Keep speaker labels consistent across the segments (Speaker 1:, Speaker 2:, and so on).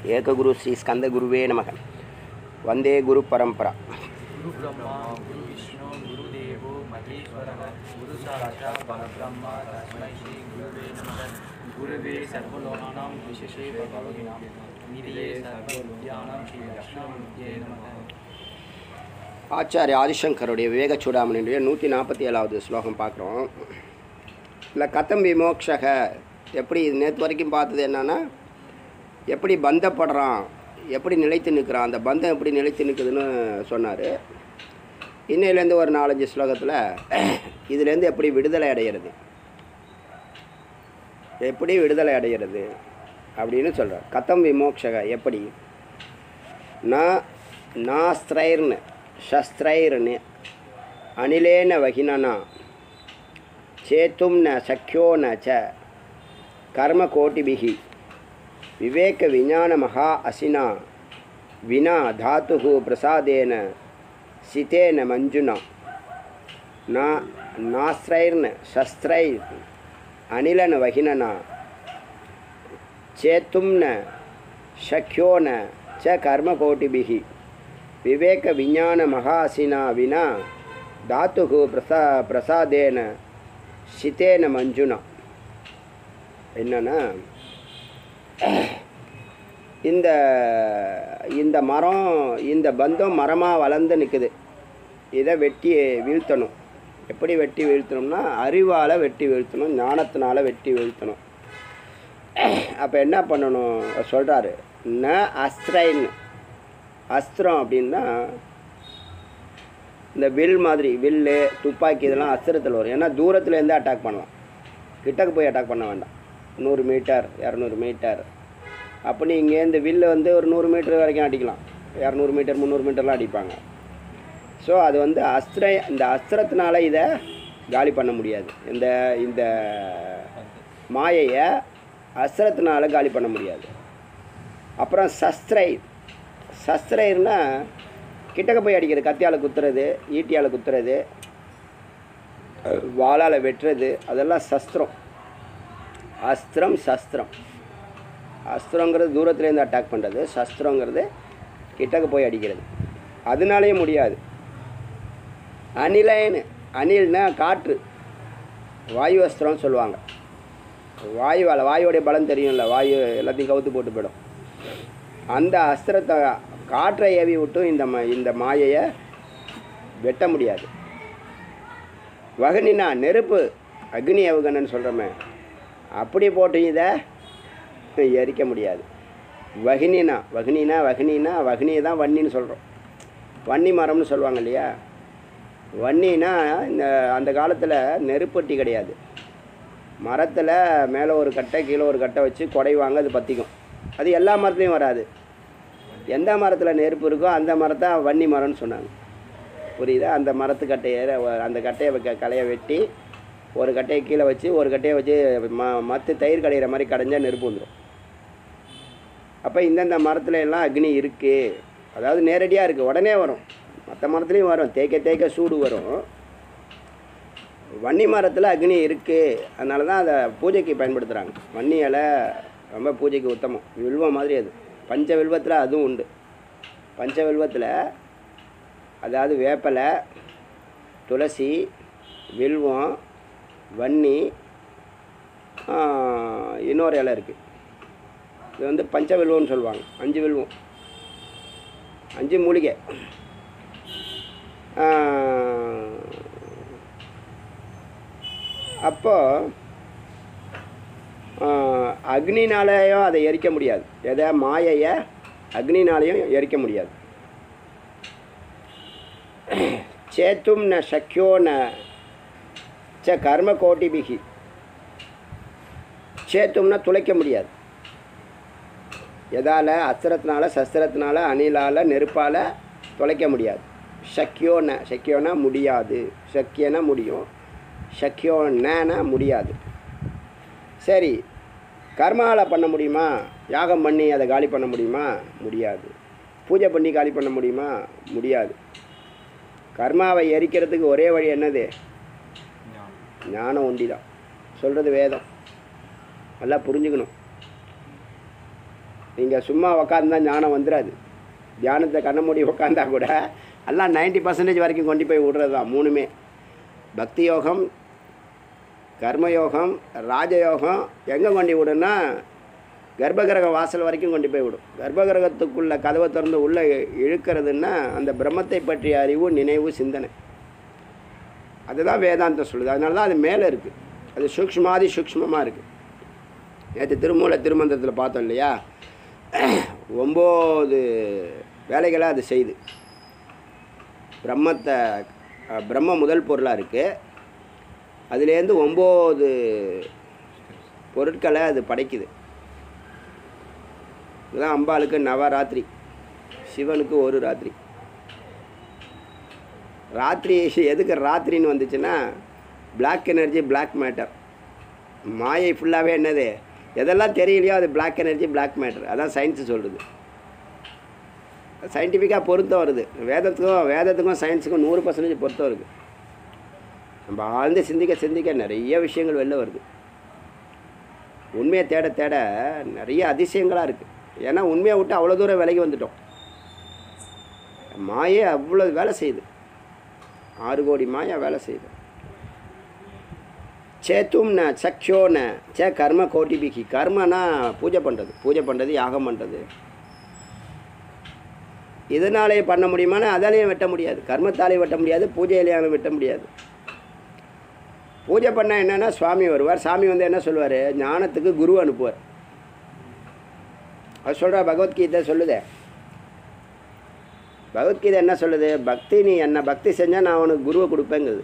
Speaker 1: ஏககுரு ஸ்ரீ ஸ்கந்த குருவே நமக வந்தே குரு பரம்பரா
Speaker 2: गुरु ब्रह्मा गुरु विष्णु गुरुदेवो महेश्वरः गुरु साक्षात् परब्रह्म तस्मै श्री गुरुवे नमः गुरुवे सर्वलोकानां विशेषे भगवतीनां निधये सर्वविद्यानां श्री लक्ष्मीमुख्ये नमः
Speaker 1: ஆச்சாரிய ஆதிசங்கருடைய விவேக சூடாமணியுடைய நூற்றி நாற்பத்தி ஏழாவது ஸ்லோகம் பார்க்குறோம் இல்லை கதம் விமோக்ஷக எப்படி நேற்று வரைக்கும் பார்த்தது என்னன்னா எப்படி பந்தப்படுறான் எப்படி நிலைத்து நிற்கிறான் அந்த பந்தம் எப்படி நிலைத்து நிற்குதுன்னு சொன்னார் இன்னையிலேருந்து ஒரு நாலஞ்சு ஸ்லோகத்தில் இதுலேருந்து எப்படி விடுதலை அடைகிறது எப்படி விடுதலை அடைகிறது அப்படின்னு சொல்கிறார் கதம் விமோக்ஷக எப்படி நான் நாஸ்திரைர்னு शस्त्रैर्न अनिलेन वहिनना चेतुं न शक्यो न च कर्मकोटिभिः विवेकविज्ञानमहा असिना विना धातुः प्रसादेन सितेन मञ्जुना न नास्त्रैर्न शस्त्रैर् अनिलन वहिनना चेतुं न शक्यो न च कर्मकोटिभिः விவேக விஞ்ஞான மகாசினா வினா தாத்துகு பிரசா பிரசாதேன சித்தேன மஞ்சுனா என்னன்னா இந்த இந்த மரம் இந்த பந்தம் மரமாக வளர்ந்து நிற்குது இதை வெட்டி வீழ்த்தணும் எப்படி வெட்டி வீழ்த்தணும்னா அறிவால் வெட்டி வீழ்த்தணும் ஞானத்தினால வெட்டி வீழ்த்தணும் அப்போ என்ன பண்ணணும் சொல்கிறாரு ந அஸ்திரைன்னு அஸ்திரம் அப்படின்னா இந்த வில் மாதிரி வில்லு துப்பாக்கி இதெல்லாம் அஸ்திரத்தில் வரும் ஏன்னா தூரத்துலேருந்து அட்டாக் பண்ணலாம் கிட்டக்கு போய் அட்டாக் பண்ண வேண்டாம் நூறு மீட்டர் இரநூறு மீட்டர் அப்படி இங்கேருந்து வில்லு வந்து ஒரு நூறு மீட்டர் வரைக்கும் அடிக்கலாம் இரநூறு மீட்டர் முந்நூறு மீட்டர்லாம் அடிப்பாங்க ஸோ அது வந்து அஸ்திர இந்த அஸ்திரத்தினால இதை காலி பண்ண முடியாது இந்த இந்த மாயையை அஸ்திரத்தினால காலி பண்ண முடியாது அப்புறம் சஸ்திரை சஸ்திரம்னா கிட்டக்க போய் அடிக்கிறது கத்தியால் குத்துறது ஈட்டியால் குத்துறது வாளால் வெட்டுறது அதெல்லாம் சஸ்திரம் அஸ்திரம் சஸ்திரம் அஸ்திரங்கிறது தூரத்துலேருந்து அட்டாக் பண்ணுறது சஸ்திரங்கிறது கிட்டக்க போய் அடிக்கிறது அதனாலேயே முடியாது அனிலன்னு அணில்னா காற்று வாயு அஸ்திரம்னு சொல்லுவாங்க வாயுவால் வாயுவோடைய பலம் தெரியும்ல வாயு எல்லாத்தையும் கவுத்து போட்டு போயிடும் அந்த அஸ்திரத்தை காற்றை ஏவி விட்டும் இந்த ம இந்த மாயையை வெட்ட முடியாது வகனினா நெருப்பு அக்னி ஏவுகணைன்னு சொல்கிறோமே அப்படி போட்டு இதை எரிக்க முடியாது வகினினா வகினினா வகினினா வகினியை தான் வன்னின்னு சொல்கிறோம் வன்னி மரம்னு சொல்லுவாங்க இல்லையா வன்னினா இந்த அந்த காலத்தில் நெருப்பட்டி கிடையாது மரத்தில் மேலே ஒரு கட்டை கீழே ஒரு கட்டை வச்சு குடைவாங்க அது பற்றிக்கும் அது எல்லா மரத்துலேயும் வராது எந்த மரத்தில் நெருப்பு இருக்கோ அந்த மரத்தை வன்னி மரம்னு சொன்னாங்க புரியுதா அந்த மரத்து கட்டையை அந்த கட்டையை வைக்க களையை வெட்டி ஒரு கட்டையை கீழே வச்சு ஒரு கட்டையை வச்சு ம மற்ற தயிர் கடையிற மாதிரி கடைஞ்சா நெருப்பு வந்துடும் அப்போ இந்தந்த மரத்துல எல்லாம் அக்னி இருக்குது அதாவது நேரடியாக இருக்குது உடனே வரும் மற்ற மரத்துலேயும் வரும் தேய்க்க தேய்க்க சூடு வரும் வன்னி மரத்தில் அக்னி இருக்குது அதனால தான் அதை பூஜைக்கு பயன்படுத்துகிறாங்க வன்னி இலை ரொம்ப பூஜைக்கு உத்தமம் வில்வம் மாதிரி அது பஞ்ச வில்வத்தில் அதுவும் உண்டு பஞ்ச வில்வத்தில் அதாவது வேப்பலை துளசி வில்வம் வன்னி இன்னொரு இலை இருக்குது இது வந்து பஞ்ச வில்வம்னு சொல்லுவாங்க அஞ்சு வில்வம் அஞ்சு மூலிகை அப்போ அக்னினாலேயும் அதை எரிக்க முடியாது எதை மாயையை அக்னினாலேயும் எரிக்க முடியாது சேத்தும் ந சக்கியோ ந ச கர்ம கோட்டிபிகி சேத்தும்னா துளைக்க முடியாது எதால் அஸ்திரத்தினால சஸ்திரத்தினால அணிலால் நெருப்பால் துளைக்க முடியாது சக்கியோன சக்கியோனா முடியாது சக்கியனா முடியும் சக்கியோனா முடியாது சரி கர்மாவில் பண்ண முடியுமா யாகம் பண்ணி அதை காலி பண்ண முடியுமா முடியாது பூஜை பண்ணி காலி பண்ண முடியுமா முடியாது கர்மாவை எரிக்கிறதுக்கு ஒரே வழி என்னது ஞானம் ஒண்டி தான் சொல்கிறது வேதம் நல்லா புரிஞ்சுக்கணும் நீங்கள் சும்மா உக்காந்தா ஞானம் வந்துடாது தியானத்தை கண்ண மூடி உக்காந்தா கூட எல்லாம் நைன்டி பர்சன்டேஜ் வரைக்கும் கொண்டு போய் விடுறது தான் மூணுமே பக்தி யோகம் கர்மயோகம் ராஜயோகம் எங்கே கொண்டு விடுன்னா கர்ப்பகிரக வாசல் வரைக்கும் கொண்டு போய் விடும் கர்ப்பகிரகத்துக்குள்ள கதவை திறந்து உள்ளே இழுக்கிறதுன்னா அந்த பிரம்மத்தை பற்றிய அறிவு நினைவு சிந்தனை அதுதான் வேதாந்தம் சொல்லுது அதனால தான் அது மேலே இருக்குது அது சூக்ஷ்மாதி சூக்ஷ்மமாக இருக்குது நேற்று திருமூல திருமந்திரத்தில் பார்த்தோம் இல்லையா ஒம்பது வேலைகளை அது செய்யுது பிரம்மத்தை அஹ், பிரம்ம முதல் பொருளாக இருக்குது அதுலேருந்து ஒம்பது பொருட்களை அது படைக்குது இதுதான் அம்பாளுக்கு நவராத்திரி சிவனுக்கு ஒரு ராத்திரி ராத்திரி எதுக்கு ராத்திரின்னு வந்துச்சுன்னா பிளாக் எனர்ஜி பிளாக் மேட்டர் மாயை ஃபுல்லாகவே என்னது எதெல்லாம் தெரியலையோ அது பிளாக் எனர்ஜி பிளாக் மேட்டர் அதான் சயின்ஸு சொல்கிறது சயின்டிஃபிக்காக பொருத்தம் வருது வேதத்துக்கும் வேதத்துக்கும் சயின்ஸுக்கும் நூறு பர்சன்டேஜ் பொருத்தம் இருக்குது நம்ம ஆழ்ந்து சிந்திக்க சிந்திக்க நிறைய விஷயங்கள் வெளில வருது உண்மையை தேட தேட நிறைய அதிசயங்களாக இருக்குது ஏன்னா உண்மையை விட்டு அவ்வளோ தூரம் விலகி வந்துட்டோம் மாயே அவ்வளோ வேலை செய்யுது ஆறு கோடி மாயா வேலை செய்யுது சேத்தும் ந சக்ஷோ ந சே கர்ம கோட்டிபிகி கர்மனா பூஜை பண்ணுறது பூஜை பண்ணுறது யாகம் பண்ணுறது இதனாலே பண்ண முடியுமானா அதாலேயும் வெட்ட முடியாது கர்மத்தாலேயும் வெட்ட முடியாது பூஜையிலேயும் வெட்ட முடியாது பூஜை பண்ணால் என்னென்னா சுவாமி வருவார் சாமி வந்து என்ன சொல்லுவார் ஞானத்துக்கு குரு அனுப்புவார் அது சொல்கிறா பகவத்கீதை சொல்லுதே பகவத்கீதை என்ன சொல்லுது பக்தி நீ என்ன பக்தி செஞ்சால் நான் உனக்கு குருவை கொடுப்பேங்குது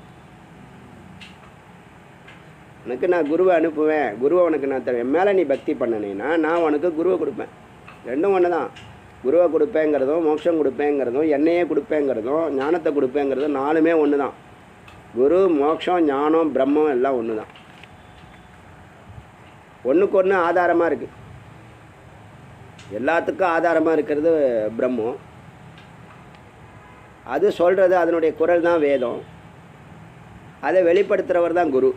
Speaker 1: உனக்கு நான் குருவை அனுப்புவேன் குருவை உனக்கு நான் தருவேன் என் மேலே நீ பக்தி பண்ணனேன்னா நான் உனக்கு குருவை கொடுப்பேன் ரெண்டும் ஒன்று தான் குருவை கொடுப்பேங்கிறதும் மோட்சம் கொடுப்பேங்கிறதும் என்னையே கொடுப்பேங்கிறதும் ஞானத்தை கொடுப்பேங்கிறதும் நாலுமே ஒன்று தான் குரு மோட்சம் ஞானம் பிரம்மம் எல்லாம் ஒன்று தான் ஒன்றுக்கு ஒன்று ஆதாரமாக இருக்குது எல்லாத்துக்கும் ஆதாரமாக இருக்கிறது பிரம்மம் அது சொல்கிறது அதனுடைய குரல் தான் வேதம் அதை வெளிப்படுத்துகிறவர் தான் குரு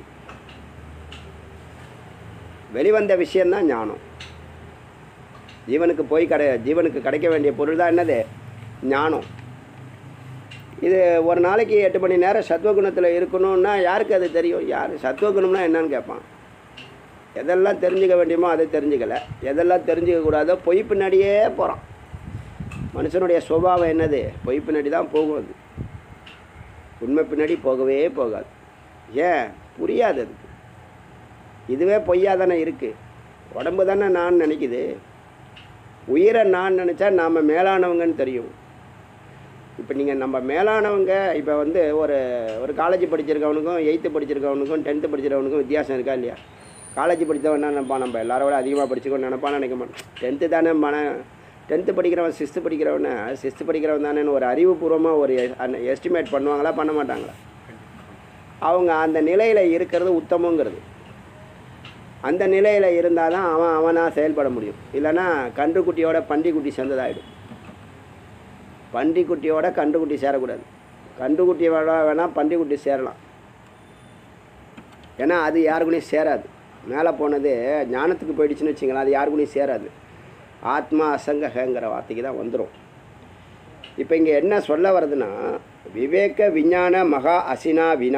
Speaker 1: வெளிவந்த விஷயந்தான் ஞானம் ஜீவனுக்கு போய் கடை ஜீவனுக்கு கிடைக்க வேண்டிய பொருள் தான் என்னது ஞானம் இது ஒரு நாளைக்கு எட்டு மணி நேரம் சத்துவகுணத்தில் இருக்கணும்னா யாருக்கு அது தெரியும் யார் சத்துவகுணம்னா என்னன்னு கேட்பான் எதெல்லாம் தெரிஞ்சுக்க வேண்டியமோ அதை தெரிஞ்சுக்கல எதெல்லாம் தெரிஞ்சுக்க கூடாதோ பொய் பின்னாடியே போகிறான் மனுஷனுடைய சுபாவம் என்னது பொய் பின்னாடி தான் போகும் அது உண்மை பின்னாடி போகவே போகாது ஏன் புரியாது அதுக்கு இதுவே பொய்யா தானே இருக்குது உடம்பு தானே நான் நினைக்குது உயிரை நான் நினச்சா நாம் மேலானவங்கன்னு தெரியும் இப்போ நீங்கள் நம்ம மேலானவங்க இப்போ வந்து ஒரு ஒரு காலேஜ் படிச்சிருக்கவனுக்கும் எயித்து படிச்சிருக்கவனுக்கும் டென்த்து படிச்சிருக்கவனுக்கும் வித்தியாசம் இருக்கா இல்லையா காலேஜ் படித்தவன் என்ன நினைப்பான் நம்ம எல்லாரோட அதிகமாக படிச்சுக்கோன்னு நினைப்பான்னு நினைக்க மாட்டேன் டென்த்து தானே மன டென்த்து படிக்கிறவன் சிக்ஸ்த்து படிக்கிறவன சிக்ஸ்த்து படிக்கிறவன் தானேன்னு ஒரு அறிவுபூர்வமாக ஒரு எஸ்டிமேட் பண்ணுவாங்களா பண்ண மாட்டாங்களா அவங்க அந்த நிலையில் இருக்கிறது உத்தமங்கிறது அந்த நிலையில் இருந்தால் தான் அவன் அவனாக செயல்பட முடியும் இல்லைன்னா கன்றுக்குட்டியோட பன்றிக்குட்டி சேர்ந்ததாகிடும் பன்றிக்குட்டியோட கன்றுக்குட்டி சேரக்கூடாது கன்றுக்குட்டியோட வேணால் பன்றிக்குட்டி சேரலாம் ஏன்னா அது யாருக்குள்ளேயும் சேராது மேலே போனது ஞானத்துக்கு போயிடுச்சுன்னு வச்சுங்களேன் அது யாருக்குள்ளேயும் சேராது ஆத்மா அசங்கங்கிற வார்த்தைக்கு தான் வந்துடும் இப்போ இங்கே என்ன சொல்ல வருதுன்னா விவேக விஞ்ஞான மகா அசினா வினா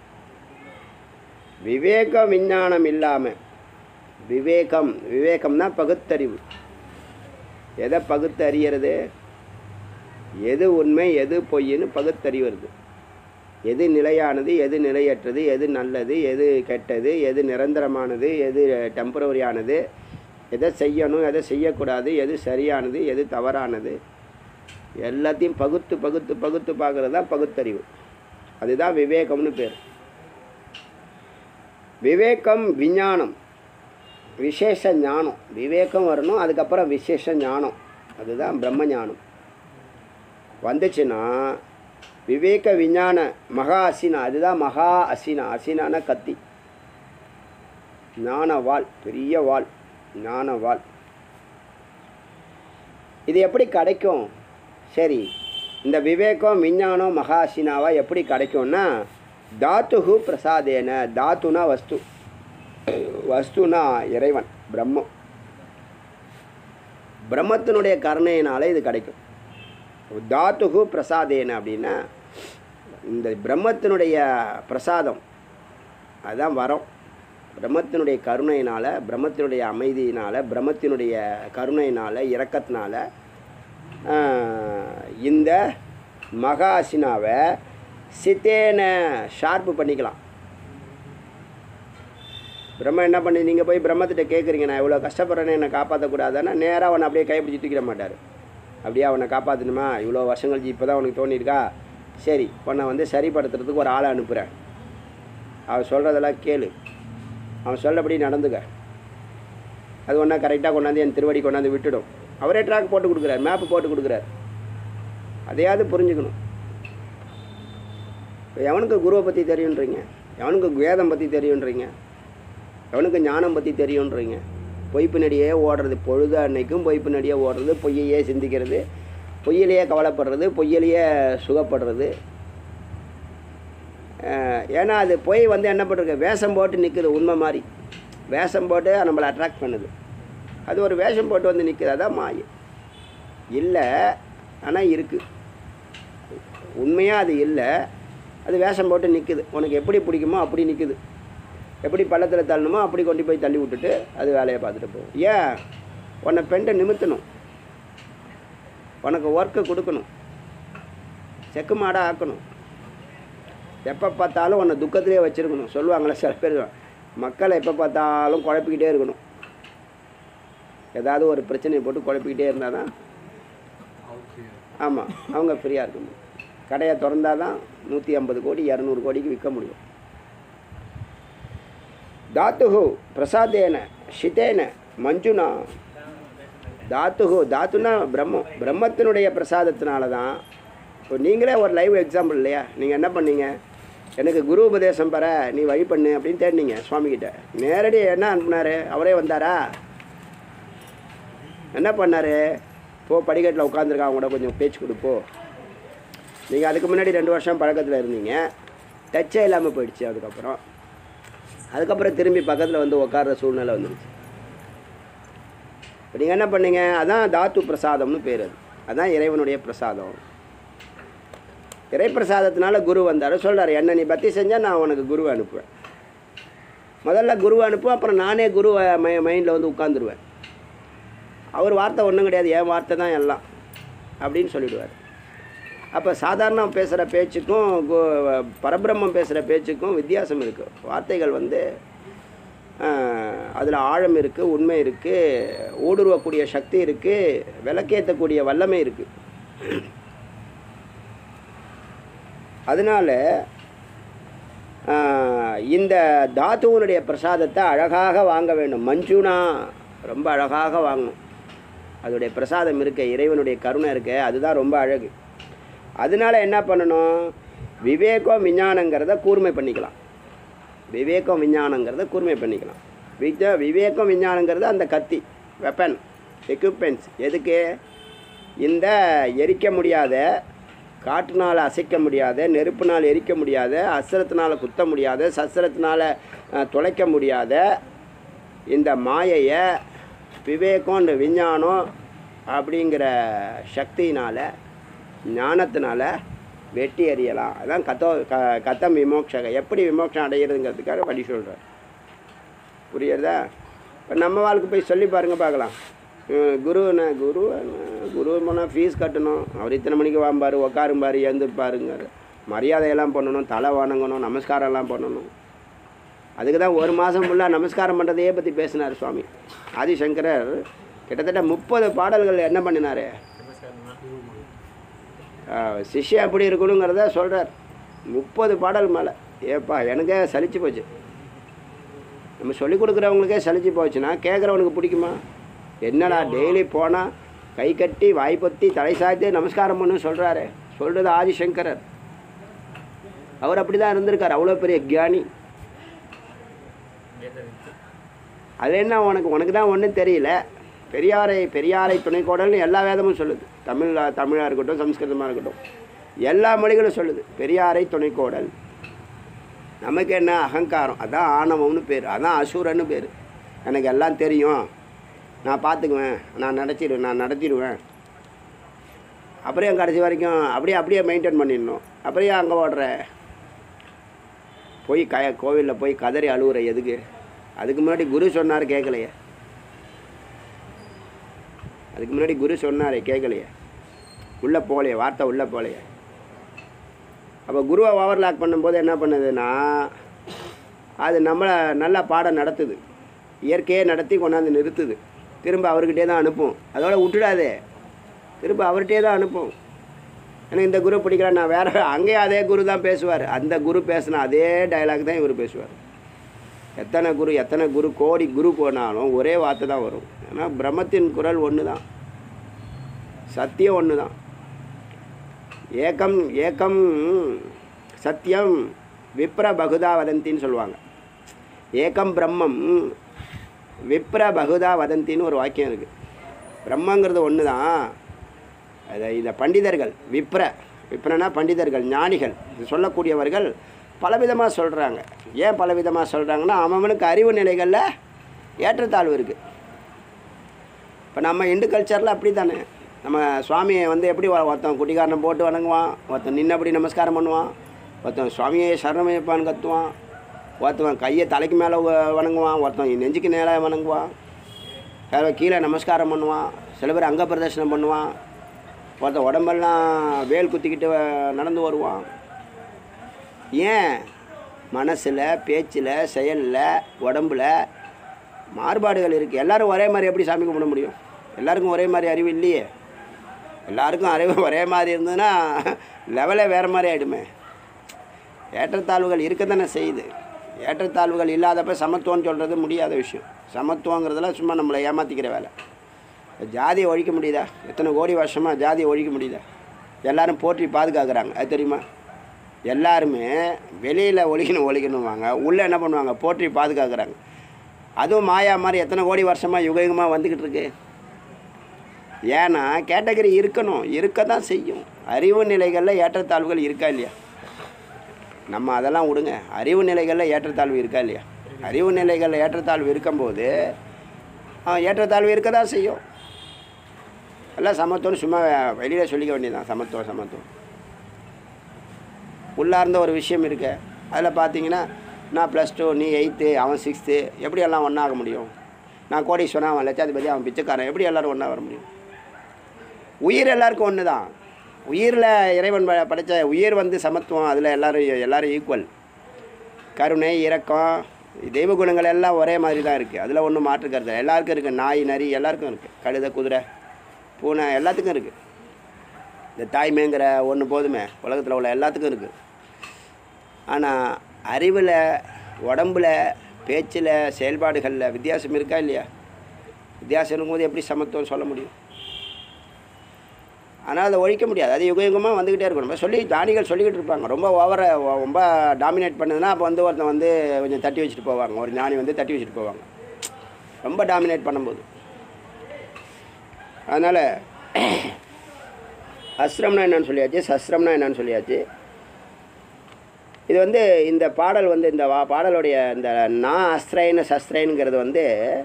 Speaker 1: விவேக விஞ்ஞானம் இல்லாமல் விவேகம் விவேகம்னா பகுத்தறிவு எதை பகுத்து அறியறது எது உண்மை எது பொய்ன்னு பகுத்தறிவது எது நிலையானது எது நிலையற்றது எது நல்லது எது கெட்டது எது நிரந்தரமானது எது டெம்பரவரியானது எதை செய்யணும் எதை செய்யக்கூடாது எது சரியானது எது தவறானது எல்லாத்தையும் பகுத்து பகுத்து பகுத்து பார்க்குறது தான் பகுத்தறிவு அதுதான் விவேகம்னு பேர் விவேகம் விஞ்ஞானம் விசேஷ ஞானம் விவேகம் வரணும் அதுக்கப்புறம் விசேஷ ஞானம் அதுதான் பிரம்ம ஞானம் வந்துச்சுன்னா விவேக விஞ்ஞான மகா அசினா அதுதான் மகா அசினா அசினான கத்தி ஞான வாள் பெரிய வாள் ஞான வாள் இது எப்படி கிடைக்கும் சரி இந்த விவேகம் விஞ்ஞானம் மகா அசினாவா எப்படி கிடைக்கும்னா தாத்துகு பிரசாதேன தாத்துனா வஸ்து வஸ்துனா இறைவன் பிரம்மம் பிரம்மத்தினுடைய கருணையினால இது கிடைக்கும் தாத்துகு பிரசாதேன அப்படின்னா இந்த பிரம்மத்தினுடைய பிரசாதம் அதுதான் வரம் பிரம்மத்தினுடைய கருணையினால் பிரம்மத்தினுடைய அமைதியினால் பிரம்மத்தினுடைய கருணையினால் இரக்கத்தினால ஆஹ், இந்த மகாசினாவை சித்தேன ஷார்ப்பு பண்ணிக்கலாம் பிரம்ம என்ன பண்ணி நீங்கள் போய் பிரம்மத்திட்ட கேட்குறீங்க நான் இவ்வளோ கஷ்டப்படுறேன்னு என்னை காப்பாற்றக்கூடாதுன்னா நேராக அவனை அப்படியே கைப்பிடிச்சு தூக்கிட மாட்டார் அப்படியே அவனை காப்பாற்றணுமா இவ்வளோ வருஷம் கழிச்சு இப்போ தான் உனக்கு தோணியிருக்கா சரி உன்னை வந்து சரிப்படுத்துறதுக்கு ஒரு ஆளை அனுப்புகிறேன் அவன் சொல்கிறதெல்லாம் கேளு அவன் சொல்லபடி நடந்துக்க அது ஒன்றா கரெக்டாக கொண்டாந்து என் திருவடி கொண்டாந்து விட்டுடும் அவரே ட்ராக் போட்டு கொடுக்குறாரு மேப்பு போட்டு கொடுக்குறாரு அதையாவது புரிஞ்சுக்கணும் இப்போ எவனுக்கு குருவை பற்றி தெரியுன்றீங்க எவனுக்கு வேதம் பற்றி தெரியுன்றீங்க எவனுக்கு ஞானம் பற்றி தெரியுன்றீங்க பொய் பின்னாடியே ஓடுறது பொழுது அன்னைக்கும் பொய் பின்னாடியே ஓடுறது பொய்யையே சிந்திக்கிறது பொய்யிலேயே கவலைப்படுறது பொய்யிலேயே சுகப்படுறது அஹ், ஏன்னா அது பொய் வந்து என்ன பண்ணுறது வேஷம் போட்டு நிற்குது உண்மை மாதிரி வேஷம் போட்டு நம்மளை அட்ராக்ட் பண்ணுது அது ஒரு வேஷம் போட்டு வந்து நிற்குது அதான் மாயை இல்லை ஆனால் இருக்குது உண்மையாக அது இல்லை அது வேஷம் போட்டு நிற்குது உனக்கு எப்படி பிடிக்குமோ அப்படி நிற்குது எப்படி பள்ளத்தில் தள்ளணுமோ அப்படி கொண்டு போய் தள்ளி விட்டுட்டு அது வேலையை பார்த்துட்டு போகும் ஏன் உன்னை பெண்டை நிமித்தணும் உனக்கு ஒர்க்கு கொடுக்கணும் செக்கு மாடாக ஆக்கணும் எப்போ பார்த்தாலும் உன்னை துக்கத்திலே வச்சுருக்கணும் சொல்லுவாங்களே சில பேர் மக்களை எப்போ பார்த்தாலும் குழப்பிக்கிட்டே இருக்கணும் ஏதாவது ஒரு பிரச்சனையை போட்டு குழப்பிக்கிட்டே இருந்தால் தான் ஆமாம் அவங்க ஃப்ரீயாக இருக்க முடியும் கடையை திறந்தால் தான் நூற்றி ஐம்பது கோடி இரநூறு கோடிக்கு விற்க முடியும் தாத்துகு பிரசாதேன ஷிதேன மஞ்சுனா தாத்துகு தாத்துனா பிரம்மம் பிரம்மத்தினுடைய பிரசாதத்தினால தான் இப்போ நீங்களே ஒரு லைவ் எக்ஸாம்பிள் இல்லையா நீங்கள் என்ன பண்ணீங்க எனக்கு குரு உபதேசம் பெற நீ வழி பண்ணு அப்படின்னு தேடினீங்க சுவாமிகிட்ட நேரடி என்ன அனுப்புனாரு அவரே வந்தாரா என்ன பண்ணார் போ படிக்கட்டில் உட்காந்துருக்கா அவங்க கூட கொஞ்சம் பேச்சு கொடுப்போ நீங்கள் அதுக்கு முன்னாடி ரெண்டு வருஷம் பழக்கத்தில் இருந்தீங்க டச்சே இல்லாமல் போயிடுச்சு அதுக்கப்புறம் அதுக்கப்புறம் திரும்பி பக்கத்தில் வந்து உட்கார்ற சூழ்நிலை வந்துடுச்சு இப்போ நீங்கள் என்ன பண்ணீங்க அதான் தாத்து பிரசாதம்னு பேர் அது அதான் இறைவனுடைய பிரசாதம் இறை பிரசாதத்தினால குரு வந்தார் சொல்றாரு என்ன நீ பக்தி செஞ்சால் நான் உனக்கு குருவை அனுப்புவேன் முதல்ல குருவை அனுப்புவேன் அப்புறம் நானே குருவை மை மைண்டில் வந்து உட்காந்துருவேன் அவர் வார்த்தை ஒன்றும் கிடையாது என் வார்த்தை தான் எல்லாம் அப்படின்னு சொல்லிடுவார் அப்போ சாதாரண பேசுகிற பேச்சுக்கும் கு- பரபிரம்மம் பேசுகிற பேச்சுக்கும் வித்தியாசம் இருக்குது வார்த்தைகள் வந்து அதில் ஆழம் இருக்குது உண்மை இருக்குது ஊடுருவக்கூடிய சக்தி இருக்குது விளக்கேற்றக்கூடிய வல்லமை இருக்குது அதனால் இந்த தாத்துவனுடைய பிரசாதத்தை அழகாக வாங்க வேண்டும் மஞ்சுனா ரொம்ப அழகாக வாங்கணும் அதோடைய பிரசாதம் இருக்க இறைவனுடைய கருணை இருக்க அதுதான் ரொம்ப அழகு அதனால என்ன பண்ணணும் விவேகம் விஞ்ஞானங்கிறத கூர்மை பண்ணிக்கலாம் விவேகம் விஞ்ஞானங்கிறத கூர்மை பண்ணிக்கலாம் விஜ விவேகம் விஞ்ஞானங்கிறது அந்த கத்தி வெப்பன் எக்யூப்மெண்ட்ஸ் எதுக்கு இந்த எரிக்க முடியாத காற்றுனால் அசைக்க முடியாத நெருப்புனால் எரிக்க முடியாத அஸ்திரத்தினால் குத்த முடியாத சஸ்திரத்தினால் அஹ், தொலைக்க முடியாத இந்த மாயையை விவேகம் இந்த விஞ்ஞானம் அப்படிங்கிற சக்தியினால் ஞானத்தினால வெட்டி எறியலாம் அதான் கத்தோ க கத்தம் விமோக்ஷக எப்படி விமோக்ஷம் அடைகிறதுங்கிறதுக்காக வழி சொல்கிறார் புரியுறதா இப்போ நம்ம வாழ்க்கை போய் சொல்லி பாருங்க பார்க்கலாம் ஹம், குரு என்ன குரு என்ன? குரு போனால் ஃபீஸ் கட்டணும் அவர் இத்தனை மணிக்கு வாம்பார் உக்காரும்பார் எழுந்துப்பாருங்க மரியாதையெல்லாம் பண்ணணும் தலை வணங்கணும் நமஸ்காரம்லாம் பண்ணணும் அதுக்கு தான் ஒரு மாதம் ஃபுல்லாக நமஸ்காரம் பண்ணுறதையே பற்றி பேசினார் சுவாமி ஆதிசங்கரர் கிட்டத்தட்ட முப்பது பாடல்கள் என்ன பண்ணினார் சிஷ்யம் எப்படி இருக்கணுங்கிறத சொல்கிறார் முப்பது பாடல் மேலே ஏப்பா எனக்கே சலிச்சு போச்சு நம்ம சொல்லிக் கொடுக்குறவங்களுக்கே சலிச்சு போச்சுன்னா கேட்குறவனுக்கு பிடிக்குமா என்னடா டெய்லி போனால் கை கட்டி வாய் பொத்தி தலை சாய்த்து நமஸ்காரம் பண்ணு சொல்கிறாரு சொல்கிறது ஆதிசங்கரர் அவர் அப்படி தான் இருந்திருக்கார் அவ்வளோ பெரிய ஞானி அது என்ன உனக்கு உனக்கு தான் ஒன்றும் தெரியல பெரியாரை பெரியாரை துணைக்கோடல்னு எல்லா வேதமும் சொல்லுது தமிழ் தமிழாக இருக்கட்டும் சம்ஸ்கிருதமாக இருக்கட்டும் எல்லா மொழிகளும் சொல்லுது பெரியாரை துணைக்கோடல் நமக்கு என்ன அகங்காரம் அதான் ஆணவம்னு பேர் அதான் அசுரன்னு பேர் எனக்கு எல்லாம் தெரியும் நான் பார்த்துக்குவேன் நான் நடத்திடுவேன் நான் நடத்திடுவேன் அப்படியே கடைசி வரைக்கும் அப்படியே அப்படியே மெயின்டைன் பண்ணிடணும் அப்படியே அங்கே ஓடுற போய் க கோவிலில் போய் கதறி அழுவுற எதுக்கு அதுக்கு முன்னாடி குரு சொன்னார் கேட்கலையே அதுக்கு முன்னாடி குரு சொன்னாரே கேட்கலையே உள்ளே போகலையே வார்த்தை உள்ளே போகலையே அப்போ குருவை ஓவர்லாக் பண்ணும்போது என்ன பண்ணுதுன்னா அது நம்மளை நல்லா பாடம் நடத்துது இயற்கையே நடத்தி கொண்டாந்து நிறுத்துது திரும்ப அவர்கிட்டே தான் அனுப்பும் அதோட விட்டுடாதே திரும்ப அவர்கிட்டே தான் அனுப்பும் எனக்கு இந்த குரு பிடிக்கல நான் வேற அங்கேயும் அதே குரு தான் பேசுவார் அந்த குரு பேசின அதே டயலாக் தான் இவர் பேசுவார் எத்தனை குரு எத்தனை குரு கோடி குரு போனாலும் ஒரே வார்த்தை தான் வரும் ஏன்னா பிரம்மத்தின் குரல் ஒன்று தான் சத்தியம் ஒன்று தான் ஏகம் ஏகம் சத்தியம் விப்ர பகுதா வதந்தின்னு சொல்லுவாங்க ஏகம் பிரம்மம் விப்ர பகுதா வதந்தின்னு ஒரு வாக்கியம் இருக்குது பிரம்மங்கிறது ஒன்று தான் அதை இந்த பண்டிதர்கள் விப்ர விப்ரனா பண்டிதர்கள் ஞானிகள் இது சொல்லக்கூடியவர்கள் பலவிதமாக சொல்கிறாங்க ஏன் பலவிதமாக சொல்கிறாங்கன்னா அவனுக்கு அறிவு நிலைகளில் ஏற்றத்தாழ்வு இருக்குது இப்போ நம்ம இந்து கல்ச்சரில் அப்படி தானே நம்ம சுவாமியை வந்து எப்படி ஒ- ஒருத்தன் குட்டிக்காரனை போட்டு வணங்குவான் ஒருத்தன் நின்னபடி நமஸ்காரம் பண்ணுவான் ஒருத்தன் சுவாமியை சரணமைப்பான்னு கத்துவான் ஒருத்தவன் கையை தலைக்கு மேலே வணங்குவான் ஒருத்தன் நெஞ்சுக்கு மேலே வணங்குவான் சில கீழே நமஸ்காரம் பண்ணுவான் சில பேர் அங்க பிரதர்ஷனம் பண்ணுவான் ஒருத்தன் உடம்பெல்லாம் வேல் குத்திக்கிட்டு வ- நடந்து வருவான் ஏன் மனசில் பேச்சில் செயலில் உடம்புல மாறுபாடுகள் இருக்குது எல்லாரும் ஒரே மாதிரி எப்படி சாமி கும்பிட முடியும் எல்லாருக்கும் ஒரே மாதிரி அறிவு இல்லையே எல்லாருக்கும் அறிவு ஒரே மாதிரி இருந்ததுன்னா லெவலே வேறு மாதிரி ஆகிடுமே ஏற்றத்தாழ்வுகள் இருக்க தானே செய்யுது ஏற்றத்தாழ்வுகள் இல்லாதப்ப சமத்துவம்னு சொல்கிறது முடியாத விஷயம் சமத்துவங்கிறதுல சும்மா நம்மளை ஏமாற்றிக்கிற வேலை ஜாதியை ஒழிக்க முடியுதா எத்தனை கோடி வருஷமாக ஜாதியை ஒழிக்க முடியுதா எல்லாரும் போற்றி பாதுகாக்கிறாங்க அது தெரியுமா எல்லாருமே வெளியில் ஒழிக்கணும் ஒழிக்கணுவாங்க உள்ளே என்ன பண்ணுவாங்க போற்றி பாதுகாக்கிறாங்க அதுவும் மாயா மாதிரி எத்தனை கோடி வருஷமாக யுகயுகமாக வந்துக்கிட்டு இருக்கு ஏன்னா கேட்டகரி இருக்கணும் இருக்க தான் செய்யும் அறிவு நிலைகளில் ஏற்றத்தாழ்வுகள் இருக்கா இல்லையா நம்ம அதெல்லாம் விடுங்க அறிவு நிலைகளில் ஏற்றத்தாழ்வு இருக்கா இல்லையா அறிவு நிலைகளில் ஏற்றத்தாழ்வு இருக்கும்போது ஆ, ஏற்றத்தாழ்வு இருக்க தான் செய்யும் எல்லாம் சமத்துவம்னு சும்மா வெளியில் சொல்லிக்க வேண்டியதுதான் சமத்துவம் சமத்துவம் உள்ளார்ந்த ஒரு விஷயம் இருக்கு அதில் பார்த்தீங்கன்னா நான் ப்ளஸ் டூ நீ எயித்து அவன் சிக்ஸ்த்து எப்படி எல்லாம் ஒன்றா ஆக முடியும் நான் கோடீஸ்வரன் அவன் லட்சாதிபதி அவன் பிச்சைக்காரன் எப்படி எல்லாரும் ஒன்றா வர முடியும் உயிர் எல்லாருக்கும் ஒன்று தான் உயிரில் இறைவன் ப- படைச்ச உயிர் வந்து சமத்துவம் அதில் எல்லாரும் எல்லாரும் ஈக்குவல் கருணை இரக்கம் தெய்வ குணங்கள் எல்லாம் ஒரே மாதிரி தான் இருக்குது அதில் ஒன்றும் மாற்று கருத்து இல்லை. எல்லாருக்கும் இருக்குது நாய் நரி எல்லாருக்கும் இருக்குது கழுதை குதிரை பூனை எல்லாத்துக்கும் இருக்குது இந்த தாய்மைங்கிற ஒன்று போதுமே உலகத்தில் உள்ள எல்லாத்துக்கும் இருக்குது ஆனால் அறிவில் உடம்புல பேச்சில் செயல்பாடுகளில் வித்தியாசம் இருக்கா இல்லையா வித்தியாசம் இருக்கும்போது எப்படி சமத்துவம் சொல்ல முடியும் ஆனால் அதை ஒழிக்க முடியாது அது யுக யுகமாக வந்துக்கிட்டே இருக்கணும் நம்ம சொல்லி ஞானிகள் சொல்லிக்கிட்டு இருப்பாங்க ரொம்ப ஓவரை ரொம்ப டாமினேட் பண்ணுதுன்னா அப்போ வந்து ஒருத்தன் வந்து கொஞ்சம் தட்டி வச்சுட்டு போவாங்க ஒரு ஞானி வந்து தட்டி வச்சுட்டு போவாங்க ரொம்ப டாமினேட் பண்ணும்போது அதனால் அஸ்ரம்னா என்னன்னு சொல்லியாச்சு சஸ்ரம்னா என்னன்னு சொல்லியாச்சு இது வந்து இந்த பாடல் வந்து இந்த வா பாடலுடைய இந்த நான் அஸ்திரைன்னு சஸ்திரைனுங்கிறது வந்து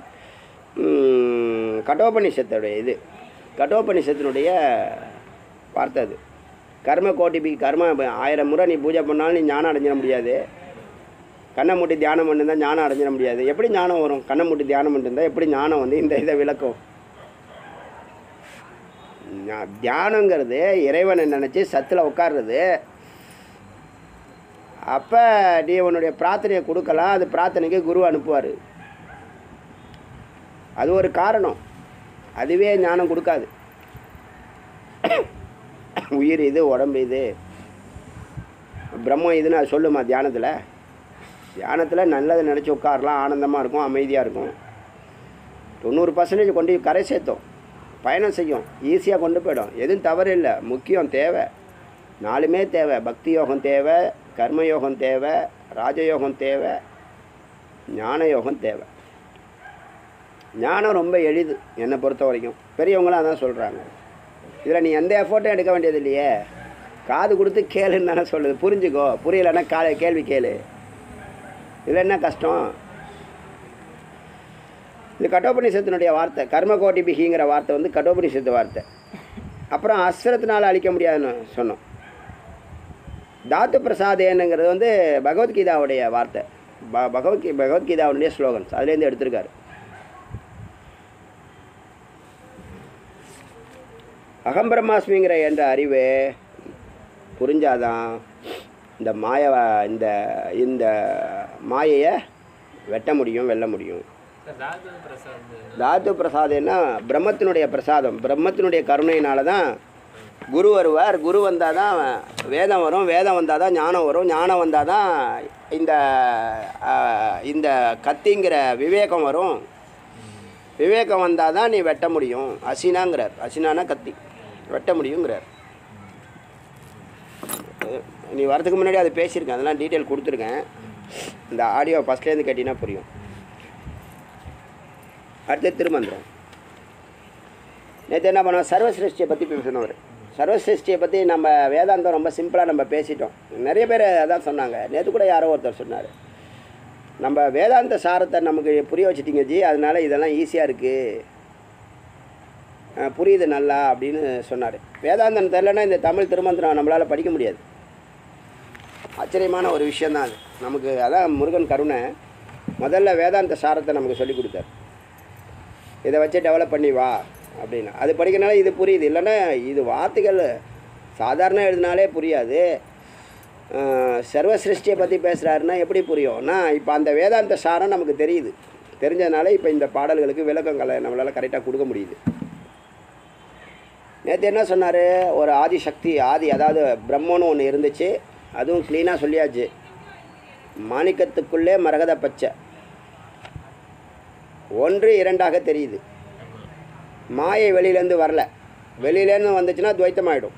Speaker 1: ம், கட்டோபனிஷத்துடைய இது கட்டோபனிஷத்தினுடைய வார்த்தை அது கர்ம கோட்டிபி கர்ம ஆயிரம் முறை நீ பூஜை பண்ணாலும் நீ ஞானம் அடைஞ்சிட முடியாது கண்ணை மூட்டி தியானம் பண்ணிருந்தா ஞானம் அடைஞ்சிட முடியாது எப்படி ஞானம் வரும் கண்ணை மூட்டி தியானம் பண்ணிருந்தா எப்படி ஞானம் வந்து இந்த இதை விளக்கும் ஞா- தியானங்கிறது இறைவனை நினச்சி சத்தில் உட்கார்றது அப்போ நீ உன்னுடைய பிரார்த்தனையை கொடுக்கலாம் அது பிரார்த்தனைக்கு குரு அனுப்புவார் அது ஒரு காரணம் அதுவே ஞானம் கொடுக்காது உயிர் இது உடம்பு இது பிரம்மம் இதுன்னு அது சொல்லுமா தியானத்தில் தியானத்தில் நல்லதை நினச்சி உட்காரலாம் ஆனந்தமாக இருக்கும் அமைதியாக இருக்கும் தொண்ணூறு பர்சன்டேஜ் கொண்டு போய் கரை சேர்த்தோம் பயணம் செய்யும் ஈஸியாக கொண்டு போயிடும் எதுவும் தவறு இல்லை முக்கியம் தேவை நாலுமே தேவை பக்தி யோகம் தேவை கர்மயோகம் தேவை ராஜயோகம் தேவை ஞான யோகம் தேவை ஞானம் ரொம்ப எளிது என்னை பொறுத்த வரைக்கும் பெரியவங்களாம் அதான் சொல்கிறாங்க இதில் நீ எந்த எஃபோர்ட்டும் எடுக்க வேண்டியது இல்லையே காது கொடுத்து கேளுன்னு தானே சொல்லுது புரிஞ்சுக்கோ புரியலைன்னா காலை கேள்வி கேளு இதில் என்ன கஷ்டம் இந்த கட்டோபனிஷத்தினுடைய வார்த்தை கர்மகோட்டி பிகிங்கிற வார்த்தை வந்து கட்டோபனிஷத்து வார்த்தை அப்புறம் அஸ்வரத்தினால் அழிக்க முடியாதுன்னு சொன்னோம் தாத்து பிரசாதேனுங்கிறது வந்து பகவத்கீதாவுடைய வார்த்தை ப பகவத்கீ பகவத்கீதாவுடைய ஸ்லோகன்ஸ் அதுலேருந்து எடுத்திருக்காரு அகம் பிரம்மாஸ்மிங்கிற என்ற அறிவு புரிஞ்சாதான் இந்த மாய இந்த இந்த மாயையை வெட்ட முடியும் வெல்ல முடியும்
Speaker 2: ராஜு பிரசாத்
Speaker 1: தாத்து பிரசாதம்னா பிரம்மத்தினுடைய பிரசாதம் பிரம்மத்தினுடைய கருணையினால தான் குரு வருவார் குரு வந்தால் தான் வேதம் வரும் வேதம் வந்தால் தான் ஞானம் வரும் ஞானம் வந்தால் தான் இந்த ஆ, இந்த கத்திங்கிற விவேகம் வரும் விவேகம் வந்தால் தான் நீ வெட்ட முடியும் அசினாங்கிறார் அசினானா கத்தி வெட்ட முடியுங்கிறார் அஹ், நீ வரதுக்கு முன்னாடி அதை பேசியிருக்கேன் அதெல்லாம் டீட்டெயில் கொடுத்துருக்கேன் இந்த ஆடியோ ஃபஸ்ட்லேருந்து கேட்டிங்கன்னா புரியும் அடுத்து திருமந்திரம் நேற்று என்ன பண்ணோம் சர்வசிருஷ்டியை பற்றி பேசினவர் சர்வசிருஷ்டியை பற்றி நம்ம வேதாந்தம் ரொம்ப சிம்பிளாக நம்ம பேசிட்டோம் நிறைய பேர் அதான் சொன்னாங்க நேற்று கூட யாரோ ஒருத்தர் சொன்னார் நம்ம வேதாந்த சாரத்தை நமக்கு புரிய வச்சிட்டீங்க ஜி அதனால இதெல்லாம் ஈஸியாக இருக்குது புரியுது நல்லா அப்படின்னு சொன்னார் வேதாந்தம் தெரிலனா இந்த தமிழ் திருமந்திரம் நம்மளால் படிக்க முடியாது ஆச்சரியமான ஒரு விஷயந்தான் அது நமக்கு அதான் முருகன் கருணை முதல்ல வேதாந்த சாரத்தை நமக்கு சொல்லி கொடுத்தார் இதை வச்சு டெவலப் பண்ணி வா அப்படின்னு அது படிக்கிறனால இது புரியுது இல்லைன்னா இது வார்த்தைகள் சாதாரண எழுதினாலே புரியாது அஹ், சர்வ சிருஷ்டியை பற்றி பேசுகிறாருன்னா எப்படி புரியும்னா இப்போ அந்த வேதாந்த சாரம் நமக்கு தெரியுது தெரிஞ்சதுனால இப்போ இந்த பாடல்களுக்கு விளக்கங்களை நம்மளால் கரெக்டாக கொடுக்க முடியுது நேற்று என்ன சொன்னார் ஒரு ஆதிசக்தி ஆதி அதாவது பிரம்மன்னு ஒன்று இருந்துச்சு அதுவும் க்ளீனாக சொல்லியாச்சு மாணிக்கத்துக்குள்ளே மரகத பச்சை ஒன்று இரண்டாக தெரியுது மாயை வெளியிலேருந்து வரல வெளியிலேருந்து வந்துச்சுன்னா துவைத்தமாயிடும்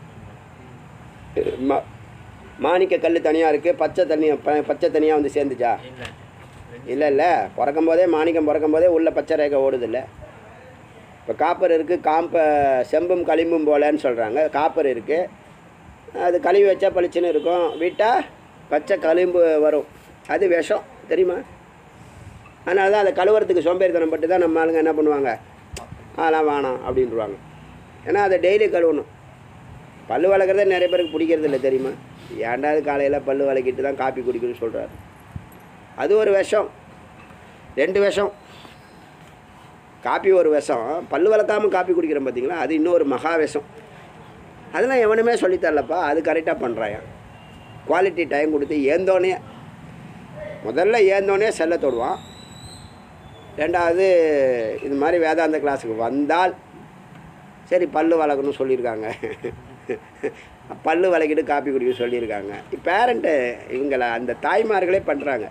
Speaker 1: மா மாணிக்க கல் தனியாக இருக்குது பச்சை தண்ணி ப- பச்சை தனியாக வந்து சேர்ந்துச்சா
Speaker 2: இல்லை
Speaker 1: இல்லை இல்லை பிறக்கும் போதே மாணிக்கம் பிறக்கும் போதே உள்ள பச்சை ரேகை ஓடுதில்ல இப்போ காப்பர் இருக்குது காம்ப செம்பும் களிம்பும் போலன்னு சொல்கிறாங்க காப்பர் இருக்குது அது கழுவி வச்சா பளிச்சுன்னு இருக்கும் விட்டால் பச்சை களிம்பு வரும் அது விஷம் தெரியுமா அதனால தான் அதை கழுவுறதுக்கு சோம்பேறித்தனம் பட்டு தான் நம்ம ஆளுங்க என்ன பண்ணுவாங்க அதெல்லாம் வேணாம் அப்படின்ட்டுருவாங்க ஏன்னா அதை டெய்லி கழுவணும் பல்லு வளர்க்குறதே நிறைய பேருக்கு பிடிக்கிறது இல்லை தெரியுமா ஏன்டா அது காலையில் பல்லு வளர்க்கிட்டு தான் காப்பி குடிக்கணும்னு சொல்கிறாரு அது ஒரு விஷம் ரெண்டு விஷம் காப்பி ஒரு விஷம் பல்லு வளர்க்காமல் காப்பி குடிக்கிறோம் பார்த்தீங்களா அது இன்னொரு மகா விஷம் அதெல்லாம் எவனுமே சொல்லித்தரலப்பா அது கரெக்டாக பண்ணுறான் குவாலிட்டி டைம் கொடுத்து ஏந்தோனே முதல்ல ஏந்தோனே செல்ல தொடுவான் ரெண்டாவது இது மாதிரி வேதாந்த கிளாஸுக்கு வந்தால் சரி பல்லு வளர்க்கணும்னு சொல்லியிருக்காங்க பல்லு வளர்க்கிட்டு காப்பி குடிக்க சொல்லியிருக்காங்க பேரண்ட்டு இவங்கள அந்த தாய்மார்களே பண்ணுறாங்க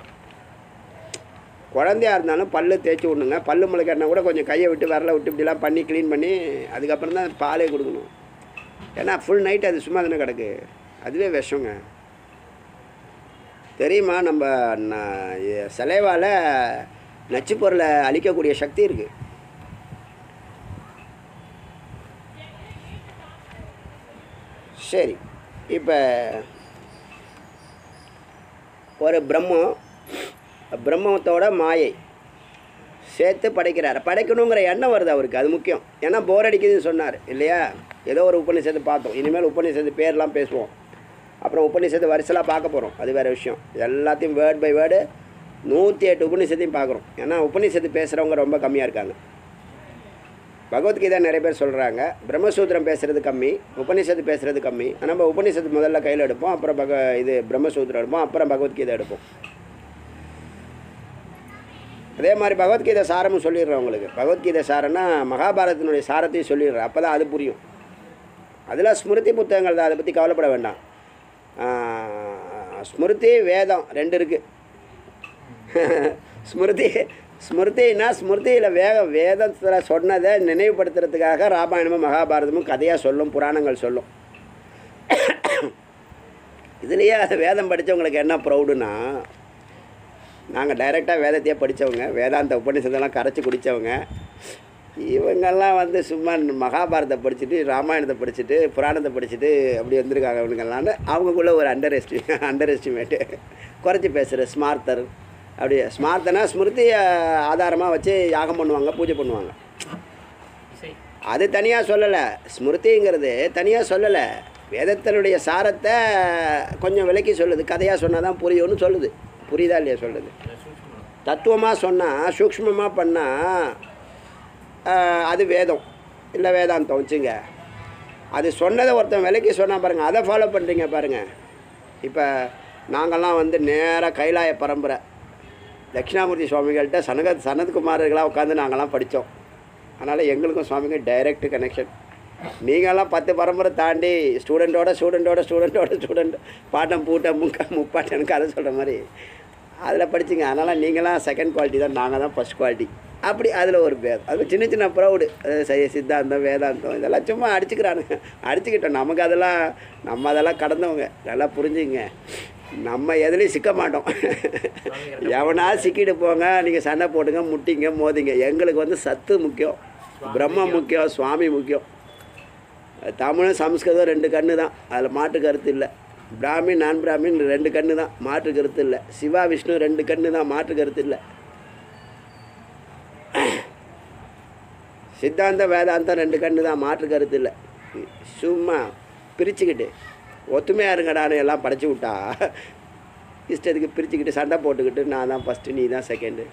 Speaker 1: குழந்தையா இருந்தாலும் பல்லு தேய்ச்சி விடணுங்க பல்லு முளைக்கட்டினா கூட கொஞ்சம் கையை விட்டு விரல விட்டு இப்படிலாம் பண்ணி க்ளீன் பண்ணி அதுக்கப்புறம் தான் பாலே கொடுக்கணும் ஏன்னா ஃபுல் நைட் அது சும்மா தானே கிடக்கு அதுவே விஷங்க தெரியுமா நம்ம ந- சலைவால நச்சு பொருளை அழிக்கக்கூடிய சக்தி இருக்குது சரி இப்போ ஒரு பிரம்மம் பிரம்மத்தோட மாயை சேர்த்து படைக்கிறார் படைக்கணுங்கிற எண்ணம் வருது அவருக்கு அது முக்கியம் ஏன்னா போர் அடிக்குதுன்னு சொன்னார் இல்லையா ஏதோ ஒரு உபநிஷத்து பார்த்தோம் இனிமேல் உபநிஷத்து பேர்லாம் பேசுவோம் அப்புறம் உபநிஷத்து வரிசலாக பார்க்க போகிறோம் அது வேறு விஷயம் எல்லாத்தையும் வேர்ட் பை வேர்டு நூற்றி எட்டு உபநிஷத்தையும் பார்க்குறோம் ஏன்னா உபநிஷத்து பேசுகிறவங்க ரொம்ப கம்மியாக இருக்காங்க பகவத்கீதா நிறைய பேர் சொல்கிறாங்க பிரம்மசூத்திரம் பேசுகிறது கம்மி உபநிஷத்து பேசுகிறது கம்மி நம்ம உபநிஷத்து முதல்ல கையில் எடுப்போம் அப்புறம் பக இது பிரம்மசூத்திரம் எடுப்போம் அப்புறம் பகவத்கீதை எடுப்போம் அதே மாதிரி பகவத்கீதை சாரமும் சொல்லிடுறேன் உங்களுக்கு பகவத்கீதை சாரம்னா மகாபாரதத்தினுடைய சாரத்தையும் சொல்லிடுறேன் அப்போ தான் அது புரியும் அதில் ஸ்மிருதி புத்தகங்கள் தான் அதை பற்றி கவலைப்பட வேண்டாம் ஆஹ், ஸ்மிருதி வேதம் ரெண்டு இருக்குது ஸ்மிருதி ஸ்மிருதினா ஸ்மிருதியில் வேக வேதத்தில் சொன்னதை நினைவுபடுத்துறதுக்காக ராமாயணமும் மகாபாரதமும் கதையாக சொல்லும் புராணங்கள் சொல்லும் இதுலேயே அது வேதம் படித்தவங்களுக்கு என்ன ப்ரௌடுனா நாங்கள் டைரெக்டாக வேதத்தையே படித்தவங்க வேதாந்த உபநிஷத்தெல்லாம் கரைச்சி குடித்தவங்க இவங்கெல்லாம் வந்து சும்மா மகாபாரதத்தை படிச்சுட்டு ராமாயணத்தை படிச்சுட்டு புராணத்தை படிச்சுட்டு அப்படி வந்திருக்காங்க இவனுங்கெல்லாம்னு அவங்களுக்குள்ள ஒரு அண்டர் எஸ்டி அண்டர் எஸ்டிமேட்டு குறைச்சி பேசுகிற ஸ்மார்த்தர் அப்படி ஸ்மார்த்தனா ஸ்மிருதி ஆதாரமாக வச்சு யாகம் பண்ணுவாங்க பூஜை பண்ணுவாங்க
Speaker 2: இசை
Speaker 1: அது தனியாக சொல்லலை ஸ்மிருதிங்கிறது தனியாக சொல்லலை வேதத்தினுடைய சாரத்தை கொஞ்சம் விளக்கி சொல்லுது கதையாக சொன்னால் தான் புரியும்னு சொல்லுது புரியுதா இல்லையா சொல்லுது தத்துவமாக சொன்னால் சூக்ஷ்மமாக பண்ணால் அது வேதம் இல்லை வேதாந்தம் வச்சுங்க அது சொன்னதை ஒருத்தன் விலைக்கு சொன்னால் பாருங்கள் அதை ஃபாலோ பண்ணுறீங்க பாருங்கள் இப்போ நாங்கள்லாம் வந்து நேராக கைலாய பரம்பரை தட்சிணாமூர்த்தி சுவாமிகள்கிட்ட சனக சனத்குமார்களாக உட்காந்து நாங்கள்லாம் படித்தோம் அதனால் எங்களுக்கும் சுவாமிங்க டைரக்ட் கனெக்ஷன் நீங்கள்லாம் பத்து பரம்பரை தாண்டி ஸ்டூடெண்ட்டோட ஸ்டூடெண்ட்டோட ஸ்டூடெண்ட்டோட ஸ்டூடெண்ட் பாட்டம் பூட்டம் முக்க முப்பாட்டனுக்கு அதை சொல்கிற மாதிரி அதில் படிச்சிங்க அதனால் நீங்களாம் செகண்ட் குவாலிட்டி தான் நாங்கள் தான் ஃபஸ்ட் குவாலிட்டி அப்படி அதில் ஒரு பேர் அது சின்ன சின்ன ப்ரௌடு சரி சித்தாந்தம் வேதாந்தம் இதெல்லாம் சும்மா அடிச்சுக்கிறானுங்க அடிச்சுக்கிட்டோம் நமக்கு அதெல்லாம் நம்ம அதெல்லாம் கடந்தவங்க நல்லா புரிஞ்சுங்க நம்ம எதுலேயும் சிக்க மாட்டோம் எவனா சிக்கிட்டு போங்க நீங்கள் சண்டை போடுங்க முட்டிங்க மோதிங்க எங்களுக்கு வந்து சத்து முக்கியம் பிரம்மம் முக்கியம் சுவாமி முக்கியம் தமிழும் சம்ஸ்கிருதம் ரெண்டு கண்ணு தான் அதில் மாற்று கருத்து இல்லை பிராமின் நான் பிராமின் ரெண்டு கண்ணு தான் மாற்று கருத்து இல்லை சிவா விஷ்ணு ரெண்டு கண்ணு தான் மாற்று கருத்து இல்லை சித்தாந்த வேதாந்தம் ரெண்டு கண்ணு தான் மாற்று கருத்து இல்லை சும்மா பிரிச்சுக்கிட்டு ஒத்துமையாக இருங்கடான்னு எல்லாம் படைச்சி விட்டா இஷ்டத்துக்கு பிரிச்சுக்கிட்டு சண்டை போட்டுக்கிட்டு நான் தான் ஃபஸ்ட்டு நீ தான் செகண்டு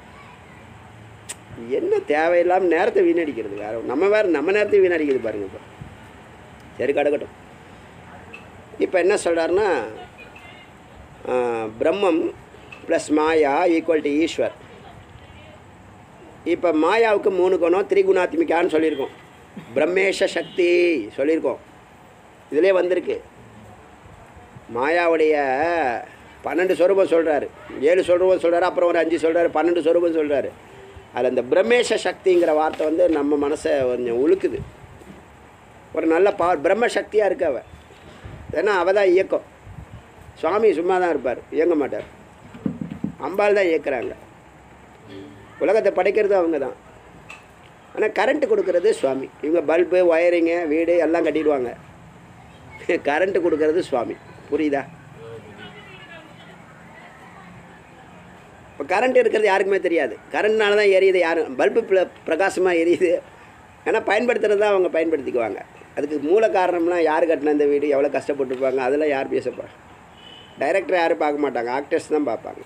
Speaker 1: என்ன தேவையில்லாமல் நேரத்தை வீணடிக்கிறது வேற நம்ம வேறு நம்ம நேரத்தை வீணடிக்கிறது பாருங்க இப்போ சரி கிடக்கட்டும் இப்போ என்ன சொல்கிறாருன்னா பிரம்மம் ப்ளஸ் மாயா ஈக்குவல் டு ஈஸ்வர் இப்போ மாயாவுக்கு மூணு குணம் திரிகுணாத்மிகான்னு சொல்லியிருக்கோம் பிரம்மேஷ சக்தி சொல்லியிருக்கோம் இதிலே வந்திருக்கு மாயாவுடைய பன்னெண்டு சொரூபம் சொல்கிறாரு ஏழு சொரூபம் சொல்கிறாரு அப்புறம் ஒரு அஞ்சு சொல்கிறாரு பன்னெண்டு சொரூபம் சொல்கிறாரு அதில் இந்த பிரம்மேஷ சக்திங்கிற வார்த்தை வந்து நம்ம மனசை கொஞ்சம் உழுக்குது ஒரு நல்ல பா பிரம்ம சக்தியாக இருக்கு அவ ஏன்னா அவள் தான் இயக்கம் சுவாமி சும்மா தான் இருப்பார் இயங்க மாட்டார் அம்பாள் தான் இயக்குறாங்க உலகத்தை படைக்கிறது அவங்க தான் ஆனால் கரண்ட்டு கொடுக்கறது சுவாமி இவங்க பல்பு ஒயரிங்கு வீடு எல்லாம் கட்டிடுவாங்க கரண்ட்டு கொடுக்கறது சுவாமி புரியுதா இப்போ கரண்ட் இருக்கிறது யாருக்குமே தெரியாது கரண்ட்னால தான் எரியுது யாரும் பல்பு பிர பிரகாசமாக எரியுது ஏன்னா பயன்படுத்துறது தான் அவங்க பயன்படுத்திக்குவாங்க அதுக்கு மூல காரணம்லாம் யார் கட்டின இந்த வீடு எவ்வளோ கஷ்டப்பட்டுருப்பாங்க அதெல்லாம் யார் பேசப்பா டைரக்டர் யாரும் பார்க்க மாட்டாங்க ஆக்டர்ஸ் தான் பார்ப்பாங்க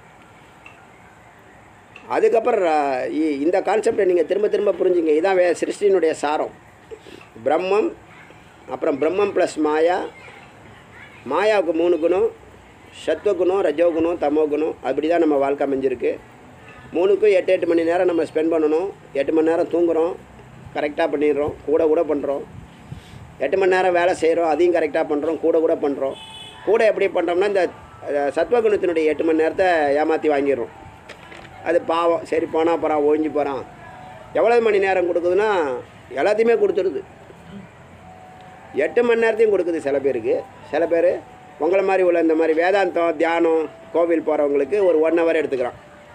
Speaker 1: அதுக்கப்புறம் ர- இ- இந்த கான்செப்டை நீங்கள் திரும்ப திரும்ப புரிஞ்சுங்க இதான் வே சிருஷ்டியினுடைய சாரம் பிரம்மம் அப்புறம் பிரம்மம் ப்ளஸ் மாயா மாயாவுக்கு மூணு குணம் சத்துவகுணம் ரஜோகுணம் தமோகுணம் அப்படி தான் நம்ம வாழ்க்கை அமைஞ்சிருக்கு மூணுக்கும் எட்டு எட்டு மணி நேரம் நம்ம ஸ்பெண்ட் பண்ணணும் எட்டு மணி நேரம் தூங்குறோம் கரெக்டாக பண்ணிடுறோம் கூட கூட பண்ணுறோம் எட்டு மணி நேரம் வேலை செய்கிறோம் அதையும் கரெக்டாக பண்ணுறோம் கூட கூட பண்ணுறோம் கூட எப்படி பண்ணுறோம்னா இந்த அஹ், சத்வகுணத்தினுடைய எட்டு மணி நேரத்தை ஏமாற்றி வாங்கிடுறோம் அது பாவம் சரி போனால் போகிறான் ஒழிஞ்சு போகிறான் எவ்வளோ மணி நேரம் கொடுக்குதுன்னா எல்லாத்தையுமே கொடுத்துருது எட்டு மணி நேரத்தையும் கொடுக்குது சில பேருக்கு சில பேர் உங்களை மாதிரி உள்ள இந்த மாதிரி வேதாந்தம் தியானம் கோவில் போகிறவங்களுக்கு ஒரு ஒன் ஹவர் எடுத்துக்கிறான்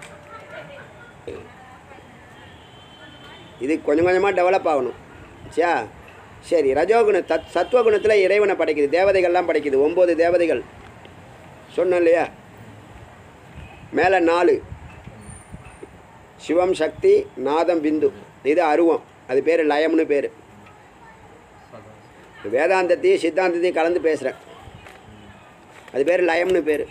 Speaker 1: இது கொஞ்சம் கொஞ்சமாக டெவலப் ஆகணும் சரியா சரி ரஜோகுண தத் சத்வகுணத்தில் இறைவனை படைக்குது தேவதைகள்லாம் படைக்குது ஒம்பது தேவதைகள் சொன்னேன் இல்லையா மேலே நாலு சிவம் சக்தி நாதம் பிந்து இது அருவம் அது பேர் லயம்னு பேர் வேதாந்தத்தையும் சித்தாந்தத்தையும் கலந்து பேசுகிறேன் அது பேர் லயம்னு பேர்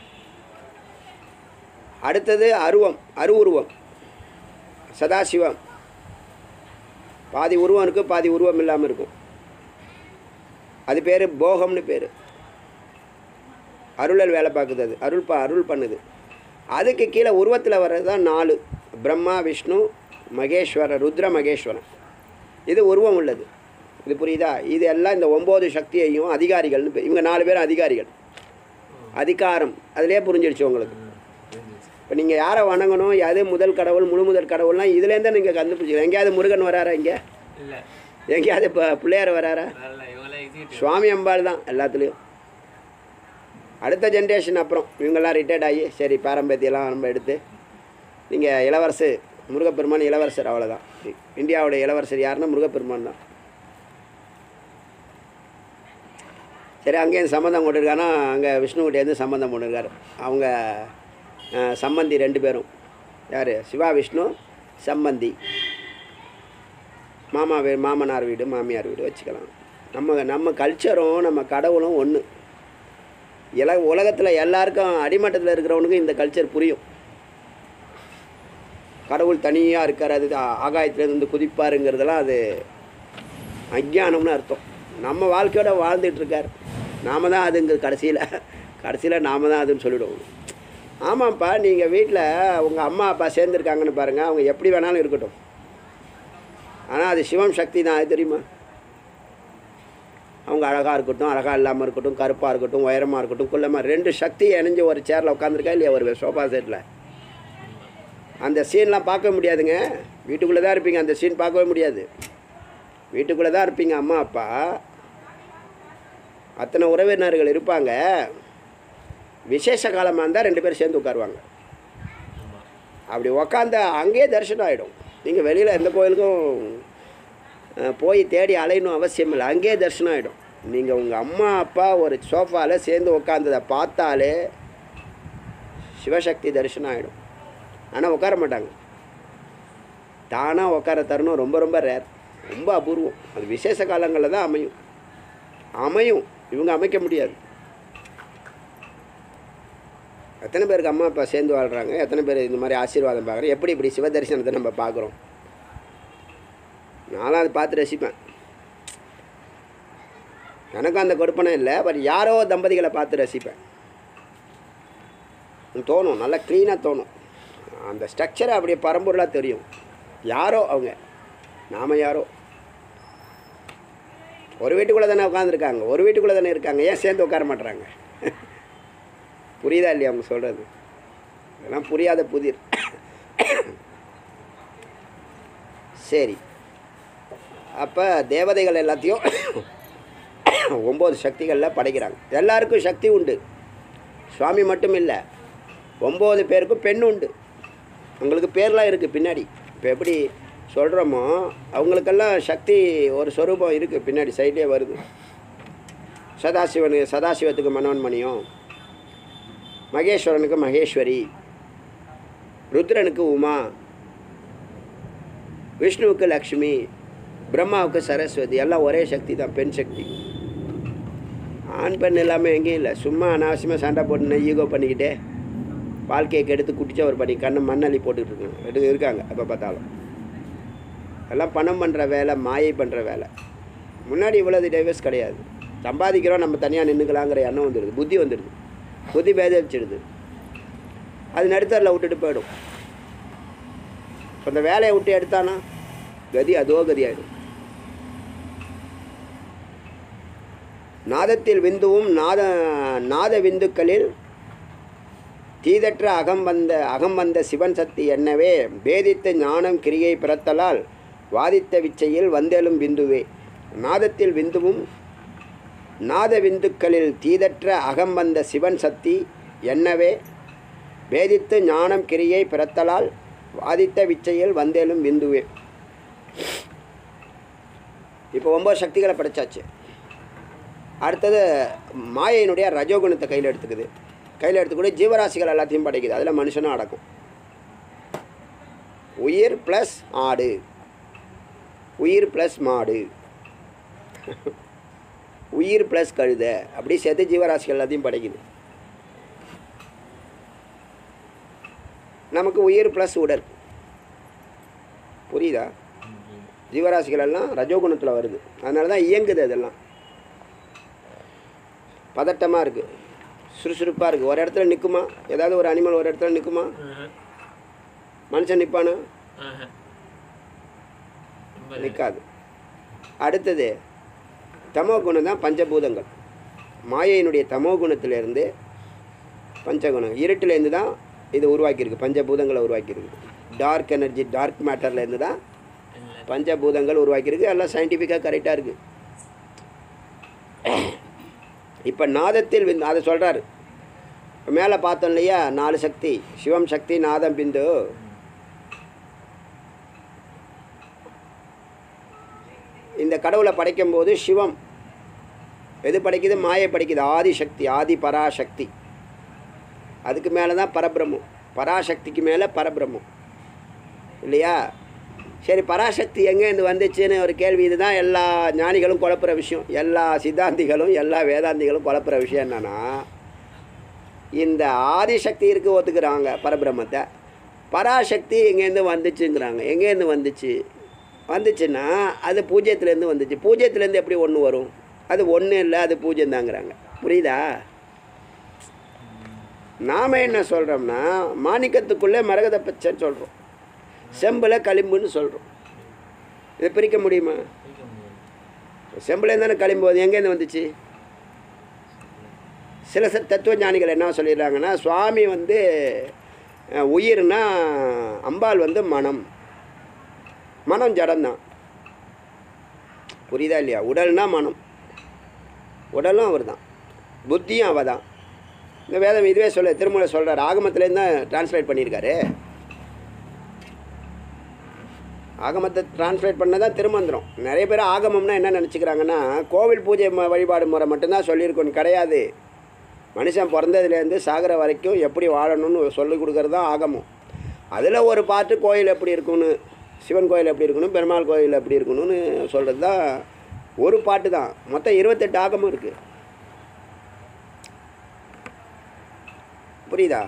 Speaker 1: அடுத்தது அருவம் அருவுருவம் சதாசிவம் பாதி உருவம் இருக்கும் பாதி உருவம் இல்லாமல் இருக்கும் அது பேர் போகம்னு பேர் அருளல் வேலை பார்க்குது அது அருள் பா அருள் பண்ணுது அதுக்கு கீழே உருவத்தில் வர்றது தான் நாலு பிரம்மா விஷ்ணு மகேஸ்வரர் ருத்ர மகேஸ்வரன் இது உருவம் உள்ளது இது புரியுதா இது எல்லாம் இந்த ஒம்பது சக்தியையும் அதிகாரிகள்னு பேர் இவங்க நாலு பேரும் அதிகாரிகள் அதிகாரம் அதிலே புரிஞ்சிடுச்சு உங்களுக்கு இப்போ நீங்கள் யாரை வணங்கணும் எது முதல் கடவுள் முழு முதல் கடவுள்லாம் இதுலேருந்து நீங்கள் கண்டுபிடிச்சிக்கலாம் எங்கேயாவது முருகன் வராரா இங்கே
Speaker 2: இல்லை
Speaker 1: எங்கேயாவது இப்போ பிள்ளையார் வராரா
Speaker 2: வரல இவங்களாம் எக்ஸிக்யூட்டிவ்
Speaker 1: சுவாமி அம்பாள் தான் எல்லாத்துலேயும் அடுத்த ஜென்ரேஷன் அப்புறம் இவங்கெல்லாம் ரிட்டையர்ட் ஆகி சரி பாரம்பரியெல்லாம் நம்ம எடுத்து நீங்கள் இளவரசு முருகப்பெருமான் இளவரசர் அவ்வளோதான் இந்தியாவோட இளவரசர் யாருன்னா முருகப்பெருமான் தான் சரி அங்கேயும் சம்மந்தம் கொண்டிருக்கானா அங்கே விஷ்ணுக்கிட்டேருந்து சம்மந்தம் கொண்டிருக்காரு அவங்க அஹ், சம்பந்தி ரெண்டு பேரும் யார் சிவா விஷ்ணு சம்பந்தி மாமா வீ மாமனார் வீடு மாமியார் வீடு வச்சுக்கலாம் நம்ம நம்ம கல்ச்சரும் நம்ம கடவுளும் ஒன்று இல உலகத்தில் எல்லாருக்கும் அடிமட்டத்தில் இருக்கிறவனுக்கும் இந்த கல்ச்சர் புரியும் கடவுள் தனியாக இருக்கார் அது ஆ- ஆகாயத்திலேருந்து குதிப்பாருங்கிறதெல்லாம் அது அஞ்ஞானம்னு அர்த்தம் நம்ம வாழ்க்கையோட வாழ்ந்துட்டு இருக்கார் நாம தான் அதுங்க கடைசியில் கடைசியில் நாம தான் அதுன்னு சொல்லிவிடுவோம் ஆமாப்பா நீங்கள் வீட்டில் உங்கள் அம்மா அப்பா சேர்ந்துருக்காங்கன்னு பாருங்கள் அவங்க எப்படி வேணாலும் இருக்கட்டும் ஆனால் அது சிவம் சக்தி தான் அது தெரியுமா அவங்க அழகாக இருக்கட்டும் அழகாக இல்லாமல் இருக்கட்டும் கருப்பாக இருக்கட்டும் உயரமாக இருக்கட்டும் குள்ளமாக ரெண்டு சக்தி இணைஞ்சு ஒரு சேரில் உட்காந்துருக்கா இல்லையா ஒரு சோஃபா செட்டில் அந்த சீன்லாம் பார்க்க முடியாதுங்க வீட்டுக்குள்ளே தான் இருப்பீங்க அந்த சீன் பார்க்கவே முடியாது வீட்டுக்குள்ளே தான் இருப்பீங்க அம்மா அப்பா அத்தனை உறவினர்கள் இருப்பாங்க விசேஷ காலமாக இருந்தால் ரெண்டு பேரும் சேர்ந்து உட்காருவாங்க அப்படி உக்காந்த அங்கேயே தரிசனம் ஆகிடும் நீங்கள் வெளியில் எந்த கோயிலுக்கும் அஹ், போய் தேடி அலையணும் அவசியம் இல்லை அங்கேயே தரிசனம் ஆகிடும் நீங்கள் உங்கள் அம்மா அப்பா ஒரு சோஃபாவில் சேர்ந்து உட்காந்ததை பார்த்தாலே சிவசக்தி தரிசனம் ஆகிடும் ஆனால் உட்கார மாட்டாங்க தானாக உட்கார தருணம் ரொம்ப ரொம்ப ரேர் ரொம்ப அபூர்வம் அது விசேஷ காலங்களில் தான் அமையும் அமையும் இவங்க அமைக்க முடியாது எத்தனை பேருக்கு அம்மா அப்பா சேர்ந்து வாழ்கிறாங்க எத்தனை பேர் இந்த மாதிரி ஆசீர்வாதம் பார்க்குறோம் எப்படி இப்படி சிவ தரிசனத்தை நம்ம பார்க்குறோம் நானும் அதை பார்த்து ரசிப்பேன் எனக்கும் அந்த கொடுப்பனை இல்லை பட் யாரோ தம்பதிகளை பார்த்து ரசிப்பேன் தோணும் நல்லா க்ளீனாக தோணும் அந்த ஸ்ட்ரக்சரை அப்படியே பரம்பொருளாக தெரியும் யாரோ அவங்க நாம யாரோ ஒரு வீட்டுக்குள்ளே தானே உட்காந்துருக்காங்க ஒரு வீட்டுக்குள்ளே தானே இருக்காங்க ஏன் சேர்ந்து உட்கார மாட்டுறாங்க புரியுதா இல்லையா அவங்க சொல்கிறது இதெல்லாம் புரியாத புதிர் சரி அப்போ தேவதைகள் எல்லாத்தையும் ஒம்பது சக்திகளில் படைக்கிறாங்க எல்லாருக்கும் சக்தி உண்டு சுவாமி மட்டும் இல்லை ஒம்பது பேருக்கும் பெண் உண்டு அவங்களுக்கு பேர்லாம் இருக்குது பின்னாடி இப்போ எப்படி சொல்கிறோமோ அவங்களுக்கெல்லாம் சக்தி ஒரு சொரூபம் இருக்குது பின்னாடி சைட்லேயே வருது சதாசிவனுக்கு சதாசிவத்துக்கு மனோன் மணியும் மகேஸ்வரனுக்கு மகேஸ்வரி ருத்ரனுக்கு உமா விஷ்ணுவுக்கு லக்ஷ்மி பிரம்மாவுக்கு சரஸ்வதி எல்லாம் ஒரே சக்தி தான் பெண் சக்தி ஆண் பெண் எல்லாமே எங்கேயும் இல்லை சும்மா அனாவசியமாக சண்டை போட்டுன்னு ஈகோ பண்ணிக்கிட்டே வாழ்க்கையை கெடுத்து குட்டிச்சவர் பண்ணி கண்ணை மண்ணள்ளி போட்டுக்கிட்டு இருக்காங்க எடுத்து இருக்காங்க எப்போ பார்த்தாலும் எல்லாம் பணம் பண்ணுற வேலை மாயை பண்ணுற வேலை முன்னாடி இவ்வளோ டைவர்ஸ் கிடையாது சம்பாதிக்கிறோம் நம்ம தனியாக நின்றுக்கலாங்கிற எண்ணம் வந்துடுது புத்தி வந்துடுது புத்தி பேதரிச்சிடுது அது நடுத்தரில் விட்டுட்டு போயிடும் இப்போ அந்த வேலையை விட்டு எடுத்தானா கதி அதோ கதி ஆகிடும் நாதத்தில் விந்துவும் நாத நாத விந்துக்களில் தீதற்ற அகம் வந்த அகம் வந்த சிவன் சக்தி என்னவே பேதித்த ஞானம் கிரியை பிறத்தலால் வாதித்த விச்சையில் வந்தெழும் விந்துவே நாதத்தில் விந்துவும் நாத விந்துக்களில் தீதற்ற அகம் வந்த சிவன் சக்தி என்னவே வேதித்து ஞானம் கிரியை பிறத்தலால் வாதித்த விச்சையில் வந்தேலும் விந்துவே இப்போ ஒம்பது சக்திகளை படைச்சாச்சு அடுத்தது மாயையினுடைய ரஜோகுணத்தை கையில் எடுத்துக்குது கையில் எடுத்துக்கூட ஜீவராசிகள் எல்லாத்தையும் படைக்குது அதில் மனுஷனும் அடக்கும் உயிர் ப்ளஸ் ஆடு உயிர் ப்ளஸ் மாடு உயிர் ப்ளஸ் கழுத அப்படி சேர்த்து ஜீவராசிகள் எல்லாத்தையும் படைக்குது நமக்கு உயிர் ப்ளஸ் உடல் புரியுதா ஜீவராசிகள் எல்லாம் ரஜோகுணத்தில் வருது அதனால தான் இயங்குது அதெல்லாம் பதட்டமாக இருக்குது சுறுசுறுப்பாக இருக்குது ஒரு இடத்துல நிற்குமா ஏதாவது ஒரு அனிமல் ஒரு இடத்துல நிற்குமா மனுஷன் நிற்பானா நிற்காது அடுத்தது தமோ குணம் தான் பஞ்சபூதங்கள் மாயையினுடைய தமோ குணத்திலேருந்து பஞ்சகுணம் இருட்டிலேருந்து தான் இது உருவாக்கியிருக்கு பஞ்சபூதங்களை உருவாக்கியிருக்கு டார்க் எனர்ஜி டார்க் மேட்டர்லேருந்து தான் பஞ்சபூதங்கள் உருவாக்கியிருக்கு எல்லாம் சயின்டிஃபிக்காக கரெக்டாக இருக்குது இப்போ நாதத்தில் விந்து அதை சொல்கிறாரு மேலே பார்த்தோம் இல்லையா நாலு சக்தி சிவம் சக்தி நாதம் பிந்து இந்த கடவுளை படைக்கும்போது சிவம் எது படைக்குது மாயை படைக்குது ஆதிசக்தி ஆதி பராசக்தி அதுக்கு மேலே தான் பரபிரம்மம் பராசக்திக்கு மேலே பரபிரம்மம் இல்லையா சரி பராசக்தி எங்கேருந்து வந்துச்சுன்னு ஒரு கேள்வி இதுதான் எல்லா ஞானிகளும் குழப்புற விஷயம் எல்லா சித்தாந்திகளும் எல்லா வேதாந்திகளும் குழப்புற விஷயம் என்னன்னா இந்த ஆதிசக்தி இருக்கு ஒத்துக்கிறாங்க பரபிரம்மத்தை பராசக்தி எங்கேருந்து வந்துச்சுங்கிறாங்க எங்கேருந்து வந்துச்சு வந்துச்சுன்னா அது பூஜ்ஜியத்துலேருந்து வந்துச்சு பூஜ்ஜியத்துலேருந்து எப்படி ஒன்று வரும் அது ஒன்றும் இல்லை அது பூஜ்யம் தாங்கிறாங்க புரியுதா நாம் என்ன சொல்கிறோம்னா மாணிக்கத்துக்குள்ளே மரகத பச்சைன்னு சொல்கிறோம் செம்பில் களிம்புன்னு சொல்கிறோம் இதை பிரிக்க முடியுமா செம்பிலேருந்து தானே களிம்பு வருது எங்கேருந்து வந்துச்சு சில ச தத்துவ ஞானிகள் என்ன சொல்லிடுறாங்கன்னா சுவாமி வந்து அஹ், உயிர்னா அம்பாள் வந்து மனம் மனம் ஜடம்தான் புரியுதா இல்லையா உடல்னா மனம் உடலும் அவர் தான் புத்தியும் அவ தான் இந்த வேதம் இதுவே சொல்ல திருமலை சொல்கிறார் ஆகமத்துலேருந்து தான் டிரான்ஸ்லேட் பண்ணியிருக்காரு ஆகமத்தை டிரான்ஸ்லேட் பண்ண தான் திருமந்திரம் நிறைய பேர் ஆகமம்னா என்ன நினச்சிக்கிறாங்கன்னா கோவில் பூஜை ம- வழிபாடு முறை மட்டும்தான் சொல்லியிருக்கோன்னு கிடையாது மனுஷன் பிறந்ததுலேருந்து சாகிற வரைக்கும் எப்படி வாழணும்னு சொல்லிக் கொடுக்கறது தான் ஆகமம் அதில் ஒரு பாட்டு கோயில் எப்படி இருக்கும்னு சிவன் கோயில் எப்படி இருக்கணும் பெருமாள் கோயில் எப்படி இருக்கணும்னு சொல்கிறது தான் ஒரு பாட்டு தான் மொத்தம் இருபத்தெட்டு ஆகமம் இருக்குது புரியுதா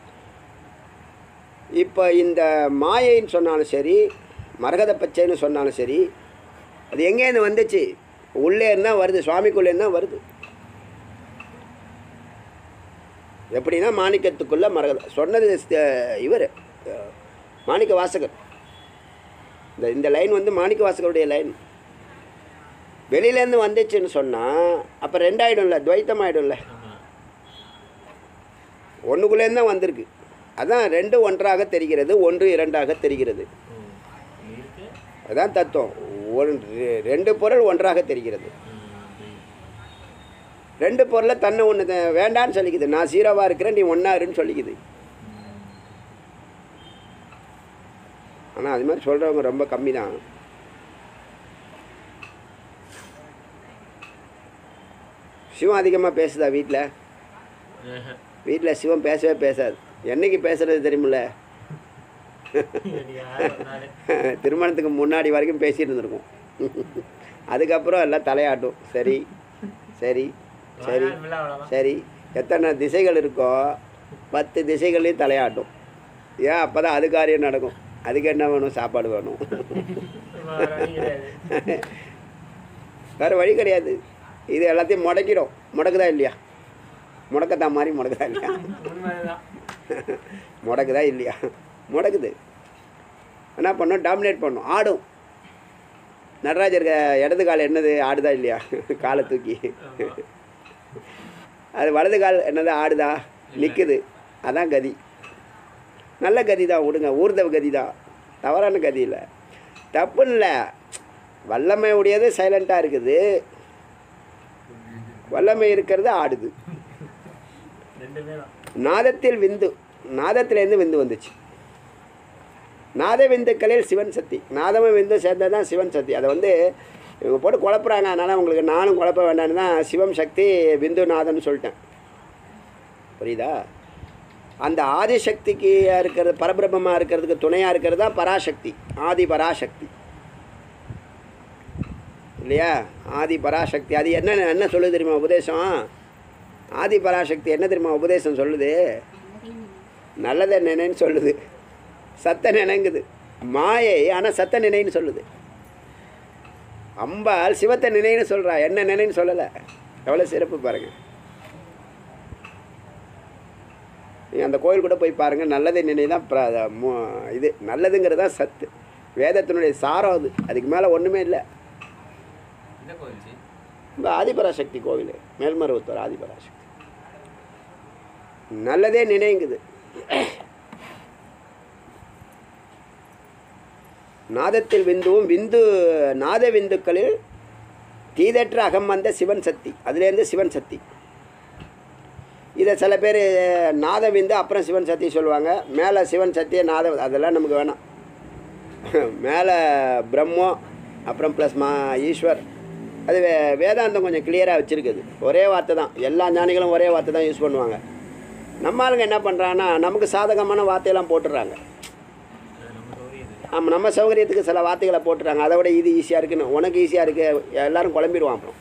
Speaker 1: இப்போ இந்த மாயைன்னு சொன்னாலும் சரி மரகத பச்சைன்னு சொன்னாலும் சரி அது எங்கேருந்து வந்துச்சு உள்ளே இருந்தால் வருது சுவாமிக்குள்ளே இருந்தால் வருது எப்படின்னா மாணிக்கத்துக்குள்ளே மரகத சொன்னது இவர் மாணிக்க வாசகர் இந்த இந்த லைன் வந்து மாணிக்க வாசகருடைய லைன் வெளியிலேருந்து வந்துச்சுன்னு சொன்னால் அப்போ ரெண்டாயிடும்ல துவைத்தம் ஆகிடும்ல ஒன்றுக்குள்ளேருந்து தான் வந்திருக்கு அதான் ரெண்டு ஒன்றாக தெரிகிறது ஒன்று இரண்டாக தெரிகிறது அதான் தத்துவம் ஒன்று ரெண்டு பொருள் ஒன்றாக தெரிகிறது ரெண்டு பொருளை தன்னை ஒன்று வேண்டான்னு சொல்லிக்குது நான் சீரோவாக இருக்கிறேன் நீ ஒன்றா இருன்னு சொல்லிக்குது ஆனால் அது மாதிரி சொல்கிறவங்க ரொம்ப கம்மி தான் சிவம் அதிகமாக பேசுதா வீட்டில் வீட்டில் சிவம் பேசவே பேசாது என்னைக்கு பேசுறது தெரியுமில்ல திருமணத்துக்கு முன்னாடி வரைக்கும் பேசிட்டு இருந்திருக்கும் அதுக்கப்புறம் எல்லாம் தலையாட்டும் சரி சரி சரி சரி எத்தனை திசைகள் இருக்கோ பத்து திசைகளையும் தலையாட்டும் ஏன் அப்போ தான் அது காரியம் நடக்கும் அதுக்கு என்ன வேணும் சாப்பாடு வேணும் வேறு வழி கிடையாது இது எல்லாத்தையும் முடக்கிடும் முடக்குதா இல்லையா முடக்கத்தான் மாதிரி முடக்குதா இல்லையா முடக்குதா இல்லையா முடக்குது என்ன பண்ணும் டாமினேட் பண்ணும் ஆடும் நடராஜர் க- இடது கால் என்னது ஆடுதா இல்லையா காலை தூக்கி அது வலது கால் என்னது ஆடுதா நிற்குது அதான் கதி நல்ல கதி தான் விடுங்க ஊர்தவ கதி தான் தவறான கதி இல்லை தப்புன்னு இல்லை வல்லமை உடையது சைலண்ட்டாக இருக்குது வல்லமை இருக்கிறது ஆடுது
Speaker 2: ரெண்டுமே தான்
Speaker 1: நாதத்தில் விந்து நாதத்திலேருந்து விந்து வந்துச்சு நாத விந்துக்களில் சிவன் சக்தி நாதமும் விந்து சேர்ந்தது தான் சிவன் சக்தி அதை வந்து இவங்க போட்டு குழப்புறாங்க அதனால் உங்களுக்கு நானும் குழப்ப வேண்டாம்னு தான் சிவம் சக்தி விந்து நாதன்னு சொல்லிட்டேன் புரியுதா அந்த ஆதிசக்திக்கு இருக்கிறது பரபிரம்மமாக இருக்கிறதுக்கு துணையாக இருக்கிறது தான் பராசக்தி ஆதி பராசக்தி இல்லையா ஆதி பராசக்தி அது என்ன என்ன சொல்லுது தெரியுமா உபதேசம் ஆதி பராசக்தி என்ன தெரியுமா உபதேசம் சொல்லுது நல்லதை நினைன்னு சொல்லுது சத்த நினைங்குது மாயை ஆனால் சத்த நினைன்னு சொல்லுது அம்பாள் சிவத்தை நினைன்னு சொல்கிறா என்ன நினைன்னு சொல்லலை எவ்வளோ சிறப்பு பாருங்கள் நீங்கள் அந்த கோயில் கூட போய் பாருங்கள் நல்லதை நினை தான் பிர- மு- இது நல்லதுங்கிறது தான் சத்து வேதத்தினுடைய சாரம் அது அதுக்கு மேலே ஒன்றுமே இல்லை
Speaker 2: இந்த கோயில் ஜி
Speaker 1: இந்த ஆதிபராசக்தி கோவில் மேல்மருவத்தூர் ஆதிபராசக்தி நல்லதே நினைங்குது நாதத்தில் விந்துவும் விந்து நாத விந்துக்களில் தீதற்ற அகம் வந்த சிவன் சக்தி அதுலேருந்து சிவன் சக்தி இதை சில பேர் நாத விந்து அப்புறம் சிவன் சக்தி சொல்லுவாங்க மேலே சிவன் சக்தியை நாத அதெல்லாம் நமக்கு வேணாம் மேலே பிரம்மம் அப்புறம் ப்ளஸ் மா ஈஸ்வர் அது வே வேதாந்தம் கொஞ்சம் கிளியராக வச்சுருக்குது ஒரே வார்த்தை தான் எல்லா ஞானிகளும் ஒரே வார்த்தை தான் யூஸ் பண்ணுவாங்க நம்ம ஆளுங்க என்ன பண்ணுறாங்கன்னா நமக்கு சாதகமான வார்த்தையெல்லாம் போட்டுடுறாங்க ஆமாம் நம்ம சௌகரியத்துக்கு சில வார்த்தைகளை போட்டுறாங்க அதை விட இது ஈஸியாக இருக்குன்னு உனக்கு ஈஸியாக இருக்கு எல்லாரும் குழம்பிடுவான் அப்புறம்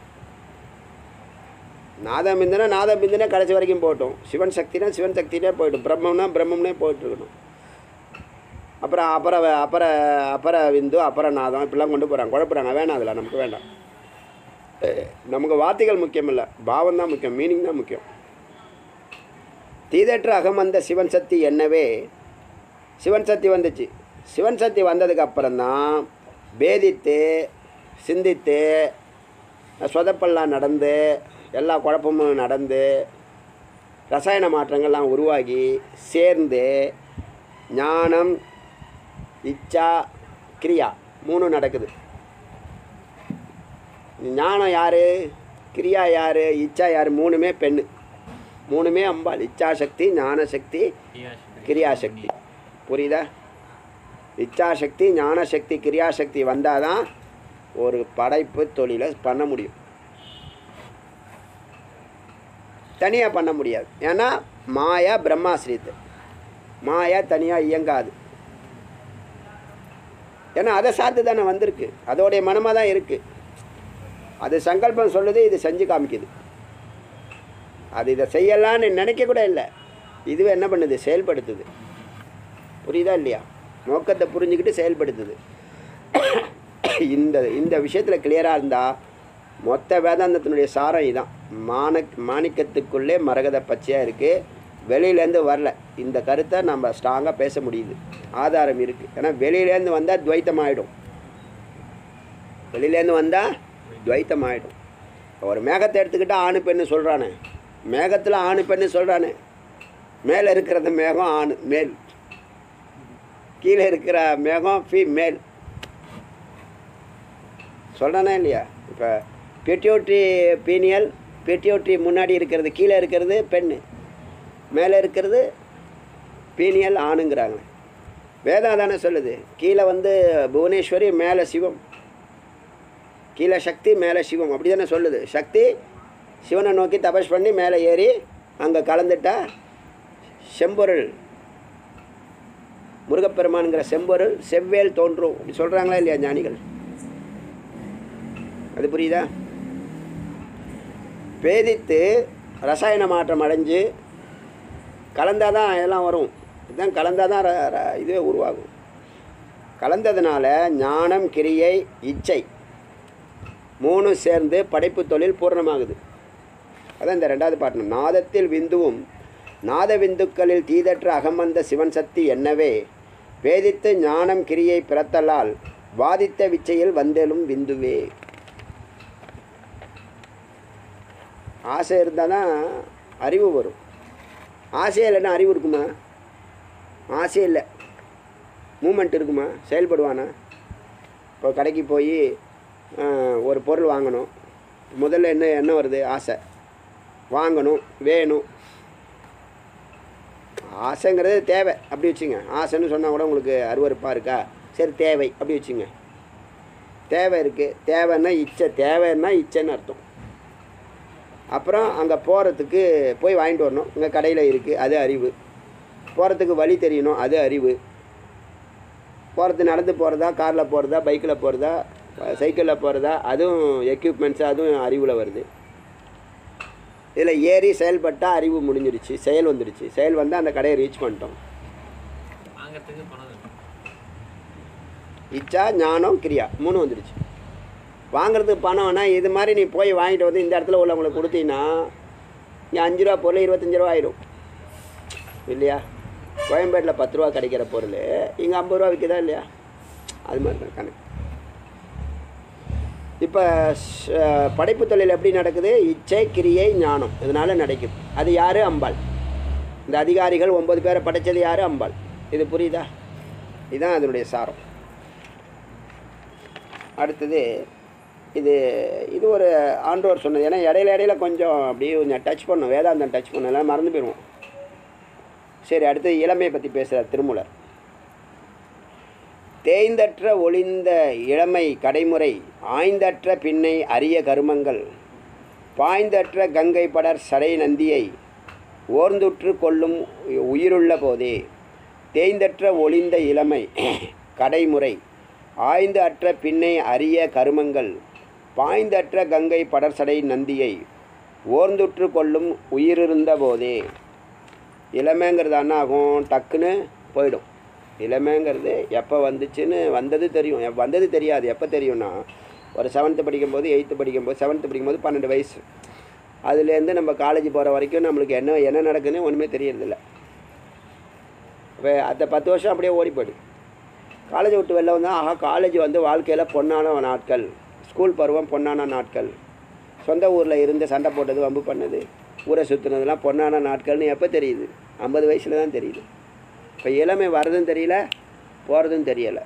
Speaker 1: நாதம் பிந்துனா நாதம் பிந்துனா கடைசி வரைக்கும் போகட்டும் சிவன் சக்தினா சிவன் சக்தினே போயிட்டும் பிரம்மம்னா பிரம்மம்னே போயிட்டுருக்கணும் அப்புறம் அப்புறம் வ- அப்புறம் அப்புறம் விந்து அப்புறம் நாதம் இப்படிலாம் கொண்டு போகிறாங்க குழப்புறாங்க வேணாம் அதில் நமக்கு வேண்டாம் நமக்கு வார்த்தைகள் முக்கியம் இல்லை பாவம் தான் முக்கியம் மீனிங் தான் முக்கியம் தீதற்ற அகமந்த சிவன் சக்தி என்னவே சிவன் சக்தி வந்துச்சு சிவன் சக்தி வந்ததுக்கு அப்புறம்தான் பேதித்து சிந்தித்து சொதப்பெல்லாம் நடந்து எல்லா குழப்பமும் நடந்து ரசாயன மாற்றங்கள்லாம் உருவாகி சேர்ந்து ஞானம் இச்சா கிரியா மூணும் நடக்குது ஞானம் யார் கிரியா யார் இச்சா யார் மூணுமே பெண்ணு மூணுமே அம்பாள் இச்சாசக்தி ஞானசக்தி கிரியாசக்தி புரியுதா இச்சாசக்தி ஞானசக்தி கிரியாசக்தி வந்தால் தான் ஒரு படைப்பு தொழிலை பண்ண முடியும் தனியாக பண்ண முடியாது ஏன்னா மாயா பிரம்மாசிரித்து மாயா தனியாக இயங்காது ஏன்னா அதை சார்ந்து தானே வந்திருக்கு அதோடைய மனமாக தான் இருக்குது அது சங்கல்பம் சொல்லுது இது செஞ்சு காமிக்குது அது இதை செய்யலான்னு நினைக்க கூட இல்லை இதுவே என்ன பண்ணுது செயல்படுத்துது புரியுதா இல்லையா நோக்கத்தை புரிஞ்சுக்கிட்டு செயல்படுத்துது இந்த இந்த விஷயத்தில் கிளியராக இருந்தால் மொத்த வேதாந்தத்தினுடைய சாரம் இதான் மானக் மாணிக்கத்துக்குள்ளே மரகத பச்சையாக இருக்குது வெளியிலேருந்து வரல இந்த கருத்தை நம்ம ஸ்ட்ராங்காக பேச முடியுது ஆதாரம் இருக்குது ஏன்னா வெளியிலேருந்து வந்தால் துவைத்தம் ஆகிடும் வெளியிலேருந்து வந்தால் துவைத்தம் ஆகிடும் ஒரு மேகத்தை எடுத்துக்கிட்டால் ஆணு பெண்ணு சொல்கிறானே மேகத்தில் ஆணு பெண்ணு சொல்கிறானே மேலே இருக்கிறது மேகம் ஆணு மேல் கீழே இருக்கிற மேகம் ஃபீ மேல் சொல்கிறானே இல்லையா இப்போ பெட்டியோட்ரி பீனியல் பெட்டியோட்ரி முன்னாடி இருக்கிறது கீழே இருக்கிறது பெண்ணு மேலே இருக்கிறது பீனியல் ஆணுங்கிறாங்க வேதம் தானே சொல்லுது கீழே வந்து புவனேஸ்வரி மேலே சிவம் கீழே சக்தி மேலே சிவம் அப்படி தானே சொல்லுது சக்தி சிவனை நோக்கி தபஸ் பண்ணி மேலே ஏறி அங்கே கலந்துட்டா செம்பொருள் முருகப்பெருமானுங்கிற செம்பொருள் செவ்வேல் தோன்றும் அப்படி சொல்கிறாங்களா இல்லையா ஞானிகள் அது புரியுதா பேதித்து ரசாயன மாற்றம் அடைஞ்சு கலந்தால் தான் எல்லாம் வரும் இதுதான் கலந்தால் தான் ர- ர- இதுவே உருவாகும் கலந்ததுனால ஞானம் கிரியை இச்சை மூணு சேர்ந்து படைப்பு தொழில் பூர்ணமாகுது அதான் இந்த ரெண்டாவது பாட்டு நாதத்தில் விந்துவும் நாத விந்துக்களில் தீதற்ற அகமந்த சிவன் சக்தி என்னவே வேதித்து ஞானம் கிரியை பிறத்தலால் வாதித்த விச்சையில் வந்தெழும் விந்துவே ஆசை இருந்தால் தான் அறிவு வரும் ஆசையே இல்லைன்னா அறிவு இருக்குமா ஆசை இல்லை மூமெண்ட் இருக்குமா செயல்படுவானா இப்போ கடைக்கு போய் ஒரு பொருள் வாங்கணும் முதல்ல என்ன என்ன வருது ஆசை வாங்கணும் வேணும் ஆசைங்கிறது தேவை அப்படி வச்சுங்க ஆசைன்னு சொன்னால் கூட உங்களுக்கு அருவருப்பாக இருக்கா சரி தேவை அப்படி வச்சுங்க தேவை இருக்குது தேவைன்னா இச்சை தேவைன்னா இச்சைன்னு அர்த்தம் அப்புறம் அங்கே போகிறதுக்கு போய் வாங்கிட்டு வரணும் இங்கே கடையில் இருக்குது அது அறிவு போகிறதுக்கு வழி தெரியணும் அது அறிவு போகிறது நடந்து போகிறதா காரில் போகிறதா பைக்கில் போகிறதா சைக்கிளில் போகிறதா அதுவும் எக்யூப்மெண்ட்ஸு அதுவும் அறிவில் வருது இதில் ஏறி செயல்பட்டால் அறிவு முடிஞ்சிடுச்சு செயல் வந்துடுச்சு செயல் வந்து அந்த கடையை ரீச் பண்ணிட்டோம்
Speaker 2: வாங்கறதுக்கு பணம் வேணும்.
Speaker 1: இச்சா ஞானம் கிரியா மூணு வந்துடுச்சு வாங்குறதுக்கு பணம்னா இது மாதிரி நீ போய் வாங்கிட்டு வந்து இந்த இடத்துல உள்ளவங்களுக்கு கொடுத்தீங்கன்னா நீ அஞ்சு ரூபா பொருள் இருபத்தஞ்சி ரூபா ஆயிடும் இல்லையா கோயம்பேட்டில் பத்து ரூபா கிடைக்கிற பொருள் இங்கே ஐம்பது ரூபா விற்குதா இல்லையா அது மாதிரி தான் கணக்கு இப்போ படைப்பு தொழில் எப்படி நடக்குது இச்சை கிரியை ஞானம் இதனால் நடக்குது அது யார் அம்பாள் இந்த அதிகாரிகள் ஒன்பது பேரை படைச்சது யார் அம்பாள் இது புரியுதா இதுதான் அதனுடைய சாரம் அடுத்தது இது இது ஒரு ஆண்டோர் சொன்னது ஏன்னா இடையில இடையில கொஞ்சம் அப்படியே கொஞ்சம் டச் பண்ணும் வேதாந்தம் டச் பண்ணும் எல்லாம் மறந்து போயிடுவோம் சரி அடுத்து இளமையை பற்றி பேசுகிறார் திருமூலர் தேய்ந்தற்ற ஒளிந்த இளமை கடைமுறை ஆய்ந்தற்ற பின்னை அரிய கருமங்கள் பாய்ந்தற்ற கங்கை படர் சடை நந்தியை ஓர்ந்துற்று கொள்ளும் உயிருள்ள போதே தேய்ந்தற்ற ஒளிந்த இளமை கடைமுறை ஆய்ந்து அற்ற பின்னை அரிய கருமங்கள் பாய்ந்தற்ற கங்கை படர்சடை நந்தியை ஓர்ந்துற்று கொள்ளும் உயிரிருந்த போதே இளமைங்கிறது என்ன ஆகும் டக்குன்னு போயிடும் இளமைங்கிறது எப்போ வந்துச்சுன்னு வந்தது தெரியும் எப்~ வந்தது தெரியாது எப்போ தெரியும்னா ஒரு செவன்த்து படிக்கும்போது எயித்து படிக்கும்போது செவன்த்து படிக்கும்போது பன்னெண்டு வயசு அதுலேருந்து நம்ம காலேஜ் போகிற வரைக்கும் நம்மளுக்கு என்ன என்ன நடக்குதுன்னு ஒன்றுமே தெரியறதில்ல இப்போ அந்த பத்து வருஷம் அப்படியே ஓடி போயிடுது காலேஜ் விட்டு வெளில வந்தால் ஆஹா காலேஜ் வந்து வாழ்க்கையில் பொன்னான நாட்கள் ஸ்கூல் பருவம் பொன்னான நாட்கள் சொந்த ஊரில் இருந்து சண்டை போட்டது வம்பு பண்ணது ஊரை சுற்றுனதுலாம் பொன்னான நாட்கள்னு எப்போ தெரியுது ஐம்பது வயசில் தான் தெரியுது இப்போ இளமை வர்றதும் தெரியல போகிறதும் தெரியலை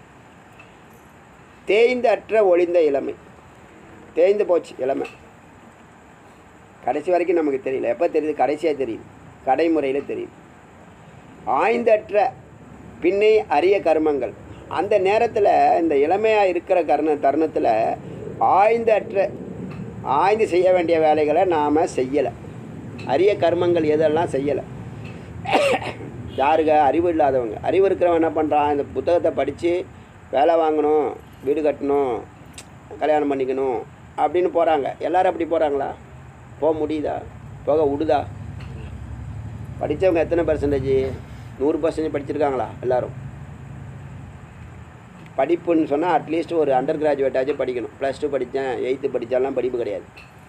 Speaker 1: தேய்ந்து அற்ற ஒளிந்த இளமை தேய்ந்து போச்சு இளமை கடைசி வரைக்கும் நமக்கு தெரியல எப்போ தெரியுது கடைசியாக தெரியுது கடைமுறையில் தெரியுது ஆய்ந்தற்ற பின்னே அரிய கர்மங்கள் அந்த நேரத்தில் இந்த இளமையாக இருக்கிற கர்ண தருணத்தில் ஆய்ந்தற்ற ஆய்ந்து செய்ய வேண்டிய வேலைகளை நாம் செய்யலை அரிய கர்மங்கள் எதெல்லாம் செய்யலை யாருங்க அறிவு இல்லாதவங்க அறிவு இருக்கிறவன் என்ன பண்ணுறான் இந்த புத்தகத்தை படித்து வேலை வாங்கணும் வீடு கட்டணும் கல்யாணம் பண்ணிக்கணும் அப்படின்னு போகிறாங்க எல்லாரும் அப்படி போகிறாங்களா போக முடியுதா போக விடுதா படித்தவங்க எத்தனை பர்சன்டேஜ் நூறு பர்சன்டேஜ் படிச்சிருக்காங்களா எல்லாரும் படிப்புன்னு சொன்னால் அட்லீஸ்ட் ஒரு அண்டர் கிராஜுவேட்டாச்சும் படிக்கணும் ப்ளஸ் டூ படித்தேன் எயித்து படித்தாலாம் படிப்பு கிடையாது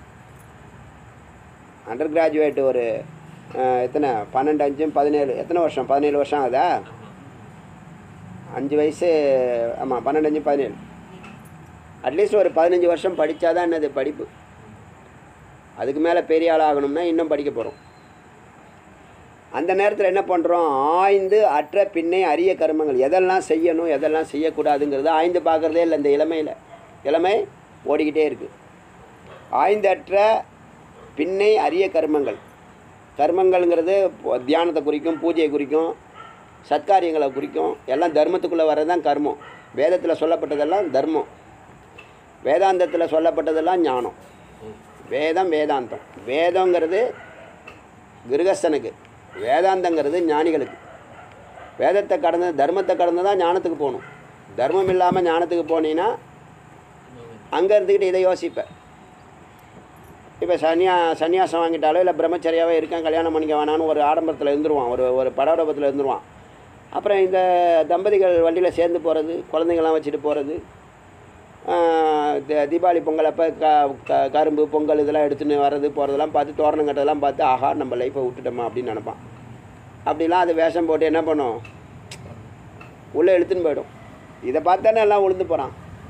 Speaker 1: அண்டர் கிராஜுவேட் ஒரு அஹ், எத்தனை பன்னெண்டு அஞ்சும் பதினேழு எத்தனை வருஷம் பதினேழு வருஷம் ஆகுதா அஞ்சு வயசு ஆமாம் பன்னெண்டு அஞ்சு பதினேழு அட்லீஸ்ட் ஒரு பதினஞ்சு வருஷம் படித்தாதான் என்னது படிப்பு அதுக்கு மேலே பெரிய ஆள் ஆகணும்னா இன்னும் படிக்க போகிறோம் அந்த நேரத்தில் என்ன பண்ணுறோம் ஆய்ந்து அற்ற பின்னே அரிய கர்மங்கள் எதெல்லாம் செய்யணும் எதெல்லாம் செய்யக்கூடாதுங்கிறது ஆய்ந்து பார்க்குறதே இல்லை இந்த இளமையில் இளமை ஓடிக்கிட்டே இருக்குது ஆய்ந்து அற்ற பின்னே அரிய கர்மங்கள் கர்மங்கள்ங்கிறது பொ- தியானத்தை குறிக்கும் பூஜையை குறிக்கும் சத்காரியங்களை குறிக்கும் எல்லாம் தர்மத்துக்குள்ளே வர்றது தான் கர்மம் வேதத்தில் சொல்லப்பட்டதெல்லாம் தர்மம் வேதாந்தத்தில் சொல்லப்பட்டதெல்லாம் ஞானம் வேதம் வேதாந்தம் வேதங்கிறது கிருகஸ்தனுக்கு வேதாந்தங்கிறது ஞானிகளுக்கு வேதத்தை கடந்து தர்மத்தை கடந்து தான் ஞானத்துக்கு போகணும் தர்மம் இல்லாமல் ஞானத்துக்கு போனீங்கன்னா அங்கே இருந்துக்கிட்டு இதை யோசிப்பேன் இப்போ சன்னியா சன்னியாசம் வாங்கிட்டாலோ இல்லை பிரம்மச்சரியாவே இருக்கேன் கல்யாணம் பண்ணிக்க வேணான்னு ஒரு ஆடம்பரத்தில் இருந்துருவான் ஒரு ஒரு படோடபத்தில் இருந்துருவான் அப்புறம் இந்த தம்பதிகள் வண்டியில் சேர்ந்து போகிறது குழந்தைங்கள்லாம் வச்சுட்டு போகிறது தீபாவளி பொங்கல் அப்போ க க- கரும்பு பொங்கல் இதெல்லாம் எடுத்துன்னு வர்றது போகிறதெல்லாம் பார்த்து தோரணம் கட்டதெல்லாம் பார்த்து ஆஹா நம்ம லைஃப்பை விட்டுட்டோமா அப்படின்னு நினைப்பான் அப்படிலாம் அது வேஷம் போட்டு என்ன பண்ணும் உள்ளே இழுத்துன்னு போயிடும் இதை பார்த்தானே எல்லாம் உளுந்து போகிறான்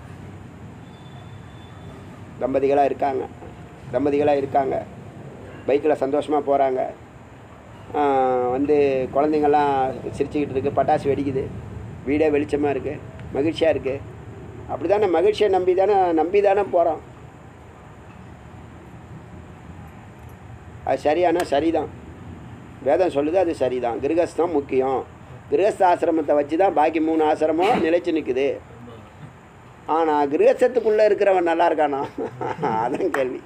Speaker 1: தம்பதிகளாக இருக்காங்க தம்பதிகளாக இருக்காங்க பைக்கில் சந்தோஷமாக போகிறாங்க வந்து குழந்தைங்கள்லாம் சிரிச்சுக்கிட்டு இருக்கு பட்டாசு வெடிக்குது வீடே வெளிச்சமாக இருக்குது மகிழ்ச்சியாக இருக்குது அப்படி தானே மகிழ்ச்சியை நம்பி தானே நம்பி தானே போகிறோம் அது சரியானா சரிதான் வேதம் சொல்லுது அது சரிதான் கிரகஸ்தம் முக்கியம் கிரகஸ்த ஆசிரமத்தை வச்சு தான் பாக்கி மூணு ஆசிரமம் நிலைச்சு நிற்குது ஆனால் கிரகஸ்தத்துக்குள்ளே இருக்கிறவன் நல்லா இருக்கானா அதான் கேள்வி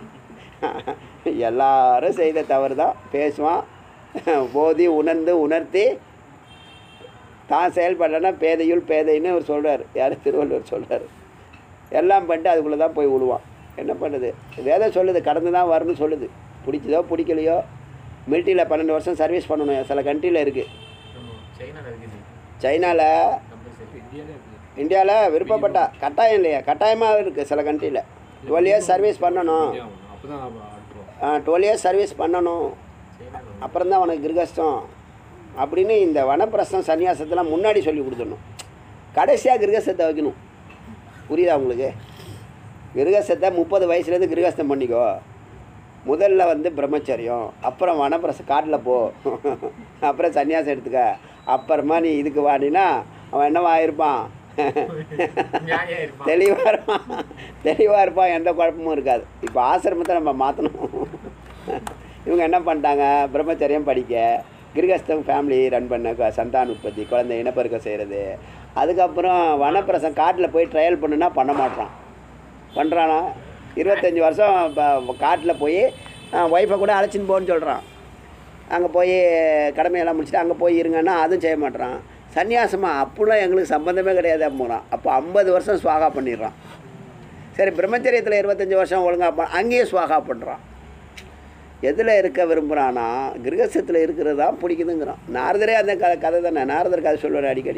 Speaker 1: எல்லாரும் செய்த தவறு தான் பேசுவான் போதி உணர்ந்து உணர்த்தி தான் செயல்படலைன்னா பேதையுள் பேதைன்னு அவர் சொல்கிறார் யார் திருவள்ளுவர் சொல்கிறார் எல்லாம் பண்ணிட்டு அதுக்குள்ளே தான் போய் விழுவான் என்ன பண்ணுது வேதம் சொல்லுது கடந்து தான் வரணும்னு சொல்லுது பிடிச்சதோ பிடிக்கலையோ மிலிட்ரியில் பன்னெண்டு வருஷம் சர்வீஸ் பண்ணணும் சில கண்ட்ரியில் இருக்குது
Speaker 2: சைனால இருக்குது
Speaker 1: சைனாவில்
Speaker 2: கம்பல்சரி இந்தியாவிலே இருக்குது
Speaker 1: இந்தியாவில் விருப்பப்பட்டா கட்டாயம் இல்லையா கட்டாயமாக இருக்குது சில கண்ட்ரியில் டுவெல் இயர்ஸ் சர்வீஸ் பண்ணணும்
Speaker 2: அப்போ தான் அடுப்போம்
Speaker 1: டுவெல் இயர்ஸ் சர்வீஸ் பண்ணணும்
Speaker 2: சைனால
Speaker 1: அப்புறம் தான் உனக்கு கிரகஸ்தம் அப்படின்னு இந்த வனப்பிரஸ்தம் சன்னியாசத்தெல்லாம் முன்னாடி சொல்லி கொடுத்துடணும் கடைசியாக கிரகஸ்தத்தை வைக்கணும் புரியுதா உங்களுக்கு கிரகஸ்தத்தை முப்பது வயசுலேருந்து கிரகஸ்தம் பண்ணிக்கோ முதல்ல வந்து பிரம்மச்சரியம் அப்புறம் வனப்பிரச காட்டில் போ அப்புறம் சன்னியாசம் எடுத்துக்க அப்புறமா நீ இதுக்கு வாடினா அவன் என்னவா இருப்பான்
Speaker 2: ஞானியா இருப்பான்
Speaker 1: தெளிவாக இருப்பான் தெளிவாக இருப்பான் எந்த குழப்பமும் இருக்காது இப்போ ஆசிரமத்தை நம்ம மாற்றணும் இவங்க என்ன பண்ணிட்டாங்க பிரம்மச்சரியம் படிக்க கிரகஸ்தம் ஃபேமிலி ரன் பண்ண க- சந்தான உற்பத்தி குழந்தை இனப்பெருக்கம் செய்கிறது அதுக்கப்புறம் வனப்பிரசம் காட்டில் போய் ட்ரையல் பண்ணுனா பண்ண மாட்டான் பண்ணுறானா இருபத்தஞ்சி வருஷம் காட்டில் போய் ஒய்ஃபை கூட அழைச்சின்னு போன்னு சொல்கிறான் அங்கே போய் கடமையெல்லாம் முடிச்சுட்டு அங்கே போய் இருங்கன்னா அதுவும் செய்ய மாட்றான் சன்னியாசமாக அப்படிலாம் எங்களுக்கு சம்மந்தமே கிடையாது போகிறான் அப்போ ஐம்பது வருஷம் சுவாகா பண்ணிடுறான் சரி பிரம்மச்சரியத்தில் இருபத்தஞ்சி வருஷம் ஒழுங்கா ப அங்கேயும் சுவாகா பண்ணுறான் எதில் இருக்க விரும்புகிறானா கிரகஸ்தத்தில் இருக்கிறது தான் பிடிக்குதுங்கிறான் நாரதரே அந்த க கதை தானே நாரதர் கதை சொல்லுவார் அடிக்கடி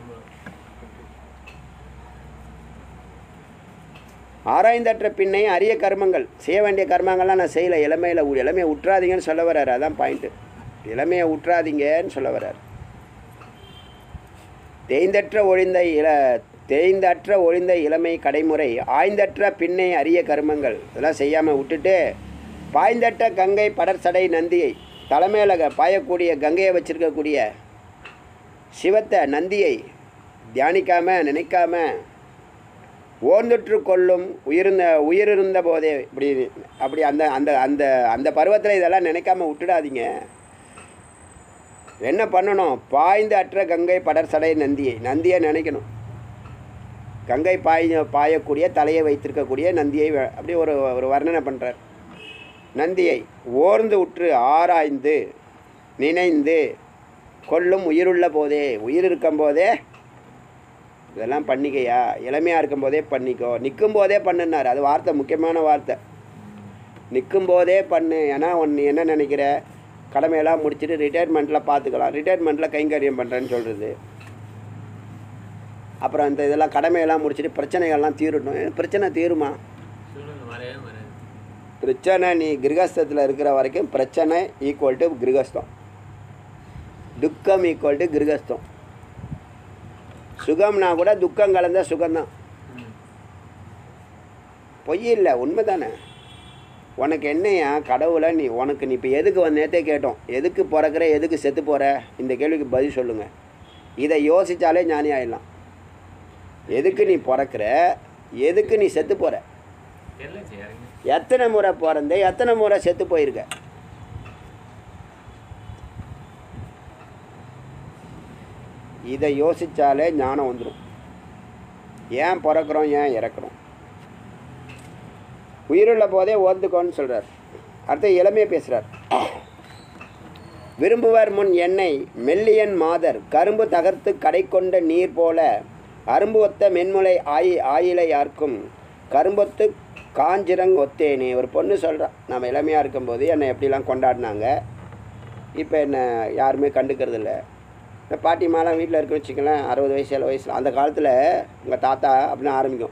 Speaker 1: ஆராய்ந்தற்ற பின்னை அரிய கர்மங்கள் செய்ய வேண்டிய கர்மங்கள்லாம் நான் செய்யலை இளமையில் இளமையை உற்றாதீங்கன்னு சொல்ல வர்றாரு அதான் பாயிண்ட்டு இளமையை உற்றாதீங்கன்னு சொல்ல வர்றாரு தேய்ந்தற்ற ஒழிந்த இள தேய்ந்தற்ற ஒழிந்த இளமை கடைமுறை ஆய்ந்தற்ற பின்னை அரிய கர்மங்கள் இதெல்லாம் செய்யாமல் விட்டுட்டு பாய்ந்தற்ற கங்கை படர்சடை நந்தியை தலைமையில் க- பாயக்கூடிய கங்கையை வச்சிருக்கக்கூடிய சிவத்தை நந்தியை தியானிக்காம நினைக்காம ஓர்ந்துற்று கொள்ளும் உயிர்ந்த உயிரிருந்த போதே இப்படி அப்படி அந்த அந்த அந்த அந்த பருவத்தில் இதெல்லாம் நினைக்காம விட்டுடாதீங்க என்ன பண்ணணும் பாய்ந்து அற்ற கங்கை படர்சடை நந்தியை நந்தியை நினைக்கணும் கங்கை பாய் பாயக்கூடிய தலையை வைத்திருக்கக்கூடிய நந்தியை வ- அப்படியே ஒரு ஒரு வர்ணனை பண்ணுறார் நந்தியை ஓர்ந்து உற்று ஆராய்ந்து நினைந்து கொல்லும் உயிருள்ள போதே உயிர் இருக்கும் போதே இதெல்லாம் பண்ணிக்கையா இளமையாக இருக்கும் போதே பண்ணிக்கோ நிற்கும் போதே பண்ணுன்னார் அது வார்த்தை முக்கியமான வார்த்தை நிற்கும் போதே பண்ணு ஏன்னா ஒன்று என்ன நினைக்கிற கடமையெல்லாம் முடிச்சுட்டு ரிட்டையர்மெண்ட்டில் பார்த்துக்கலாம் ரிட்டையர்மெண்ட்டில் கைங்கரியம் பண்ணுறேன்னு சொல்கிறது அப்புறம் இந்த இதெல்லாம் கடமையெல்லாம் முடிச்சுட்டு பிரச்சனைகள்லாம் தீரட்டும் ஏன் பிரச்சனை தீருமா
Speaker 2: சொல்லுங்க வரவே வராது
Speaker 1: பிரச்சனை நீ கிரகஸ்தத்தில் இருக்கிற வரைக்கும் பிரச்சனை ஈக்குவல் டு கிரகஸ்தம் துக்கம் ஈக்குவல் டு கிரகஸ்தம் சுகம்னா கூட துக்கம் கலந்த சுகம்தான்
Speaker 2: ம்.
Speaker 1: பொய் இல்லை உண்மை தானே உனக்கு என்னையா கடவுளை நீ உனக்கு நீ இப்போ எதுக்கு வந்து நேற்றே கேட்டோம் எதுக்கு பிறக்கிற எதுக்கு செத்து போகிற இந்த கேள்விக்கு பதில் சொல்லுங்கள் இதை யோசித்தாலே ஞானி ஆயிடலாம் எதுக்கு நீ பிறக்கிற எதுக்கு நீ செத்து போகிற
Speaker 2: தெரியல செய்யாருங்க
Speaker 1: எத்தனை முறை பிறந்த எத்தனை முறை செத்து போயிருக்க இதை யோசித்தாலே ஞானம் வந்துடும் ஏன் பிறக்கிறோம் ஏன் இறக்குறோம் உயிருள்ள போதே ஓர்ந்துக்கோன்னு சொல்கிறார் அடுத்து இளமையை பேசுகிறார் விரும்புவர் முன் எண்ணெய் மெல்லியன் மாதர் கரும்பு தகர்த்து கடை கொண்ட நீர் போல அரும்பு ஒத்த மென்முலை ஆயி ஆயிலை யார்க்கும் கரும்பொத்து காஞ்சிரங் ஒத்தேனே ஒரு பொண்ணு சொல்கிறா நம்ம இளமையாக இருக்கும்போது என்னை எப்படிலாம் கொண்டாடினாங்க இப்போ என்ன யாருமே கண்டுக்கிறது இல்ல இந்த பாட்டிமாலாம் வீட்டில் இருக்குன்னு வச்சுக்கலேன் அறுபது வயசு ஏழு வயசில் அந்த காலத்தில் உங்கள் தாத்தா அப்படின்னு ஆரம்பிக்கும்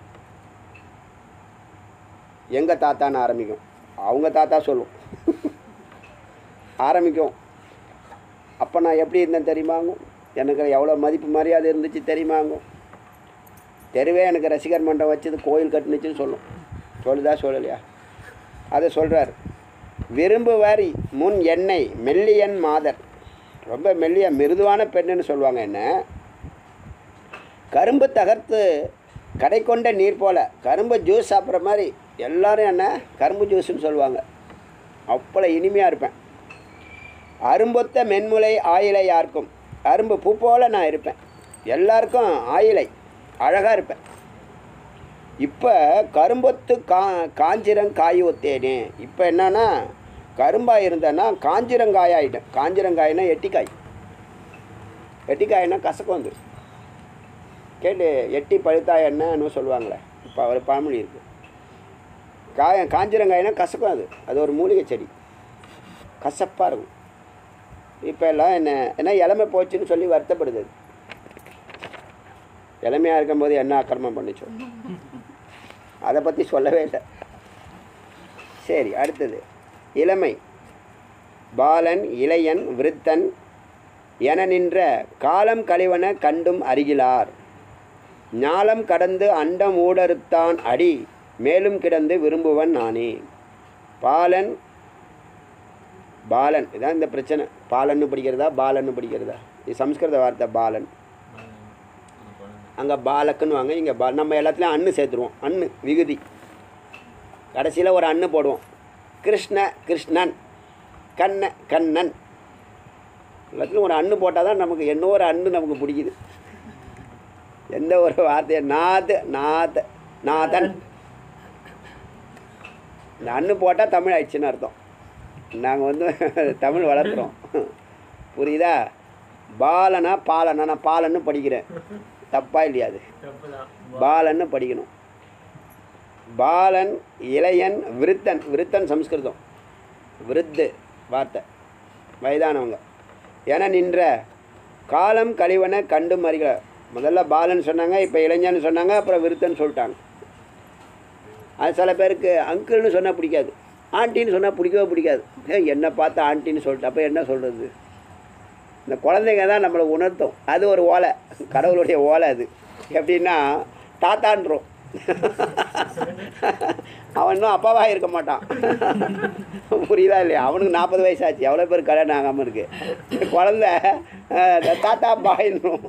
Speaker 1: எங்கள் தாத்தான்னு ஆரம்பிக்கும் அவங்க தாத்தா சொல்லும் ஆரம்பிக்கும் அப்போ நான் எப்படி இருந்தேன் தெரியுமாங்க எனக்கு எவ்வளோ மதிப்பு மரியாதை இருந்துச்சு தெரியுமாங்க தெருவே எனக்கு ரசிகர் மன்றம் வச்சது கோயில் கட்டுனுச்சுன்னு சொல்லும் சொல்லுதா சொல்லலையா அதை சொல்கிறார் விரும்புவர் முன் எண்ணெய் மெல்லியன் மாதர் ரொம்ப மெல்லிய மிருதுவான பெண்ணுன்னு சொல்லுவாங்க என்ன கரும்பு தகர்த்து கடை கொண்ட நீர் போல கரும்பு ஜூஸ் சாப்பிட்ற மாதிரி எல்லாரும் என்ன கரும்பு ஜூஸ்னு சொல்லுவாங்க அவ்வளோ இனிமையாக இருப்பேன் அரும்பொத்த மென்முலை ஆயிலை யாருக்கும் அரும்பு பூ போல நான் இருப்பேன் எல்லாருக்கும் ஆயிலை அழகாக இருப்பேன் இப்போ கரும்பொத்து கா காஞ்சிரங்காய் ஒத்தேனே இப்போ என்னன்னா கரும்பாக இருந்தேன்னா காஞ்சிரங்காயாயிட்டேன் காஞ்சிரங்காய்னா எட்டிக்காய் எட்டிக்காய்னா கசக்கம் வந்து கேட்டு எட்டி பழுத்தா என்னன்னு சொல்லுவாங்களே இப்போ ஒரு பழமொழி இருக்குது காய காஞ்சிரங்காய்னா கசக்கும் அது அது ஒரு மூலிகை செடி கசப்பாக இருக்கும் இப்போ எல்லாம் என்ன என்ன இளமை போச்சுன்னு சொல்லி வருத்தப்படுது அது. இளமையாக இருக்கும்போது என்ன அக்கிரமம் பண்ணிச்சோ அதை பற்றி சொல்லவே இல்லை சரி அடுத்தது இளமை பாலன் இளையன் விருத்தன் என நின்ற காலம் கழிவன கண்டும் அருகிலார் ஞாலம் கடந்து அண்டம் ஊடறுத்தான் அடி மேலும் கிடந்து விரும்புவன் நானே பாலன் பாலன் இதான் இந்த பிரச்சனை பாலன்னு படிக்கிறதா பாலன்னு படிக்கிறதா இது சம்ஸ்கிருத வார்த்தை பாலன் அங்கே பாலக்குன்னு வாங்க இங்கே பா நம்ம எல்லாத்துலேயும் அன்னு சேர்த்துருவோம் அன்னு விகுதி கடைசியில் ஒரு அன்னு போடுவோம் கிருஷ்ண கிருஷ்ணன் கண்ண கண்ணன் எல்லாத்துலையும் ஒரு அன்னு போட்டால் தான் நமக்கு என்ன ஒரு அன்னு நமக்கு பிடிக்குது எந்த ஒரு வார்த்தையை நாத் நாத் நாதன் இந்த அன்னு போட்டால் தமிழ் ஆயிடுச்சுன்னு அர்த்தம் நாங்கள் வந்து தமிழ் வளர்க்குறோம் புரியுதா பாலனா பாலனா நான் பாலன்னு படிக்கிறேன் தப்பா இல்லையா அது பாலன்னு படிக்கணும் பாலன் இளையன் விருத்தன் விருத்தன் சம்ஸ்கிருதம் விருத்து வார்த்தை வயதானவங்க என நின்ற காலம் கழிவன கண்டு மறிக முதல்ல பாலன் சொன்னாங்க இப்போ இளைஞன்னு சொன்னாங்க அப்புறம் விருத்தன் சொல்லிட்டாங்க அது சில பேருக்கு அங்கிள்னு சொன்னால் பிடிக்காது ஆண்டின்னு சொன்னால் பிடிக்கவே பிடிக்காது ஏ என்னை பார்த்து ஆண்டின்னு சொல்லிட்டு அப்போ என்ன சொல்கிறது இந்த குழந்தைங்க தான் நம்மளை உணர்த்தும் அது ஒரு ஓலை கடவுளுடைய ஓலை அது எப்படின்னா தாத்தான்றோம் அவன் இன்னும் அப்பாவாக இருக்க மாட்டான் புரியுதா இல்லையா அவனுக்கு நாற்பது வயசாச்சு எவ்வளோ பேர் கல்யாணம் ஆகாமல் இருக்கு குழந்த அஹ், தாத்தா பாயின்னும்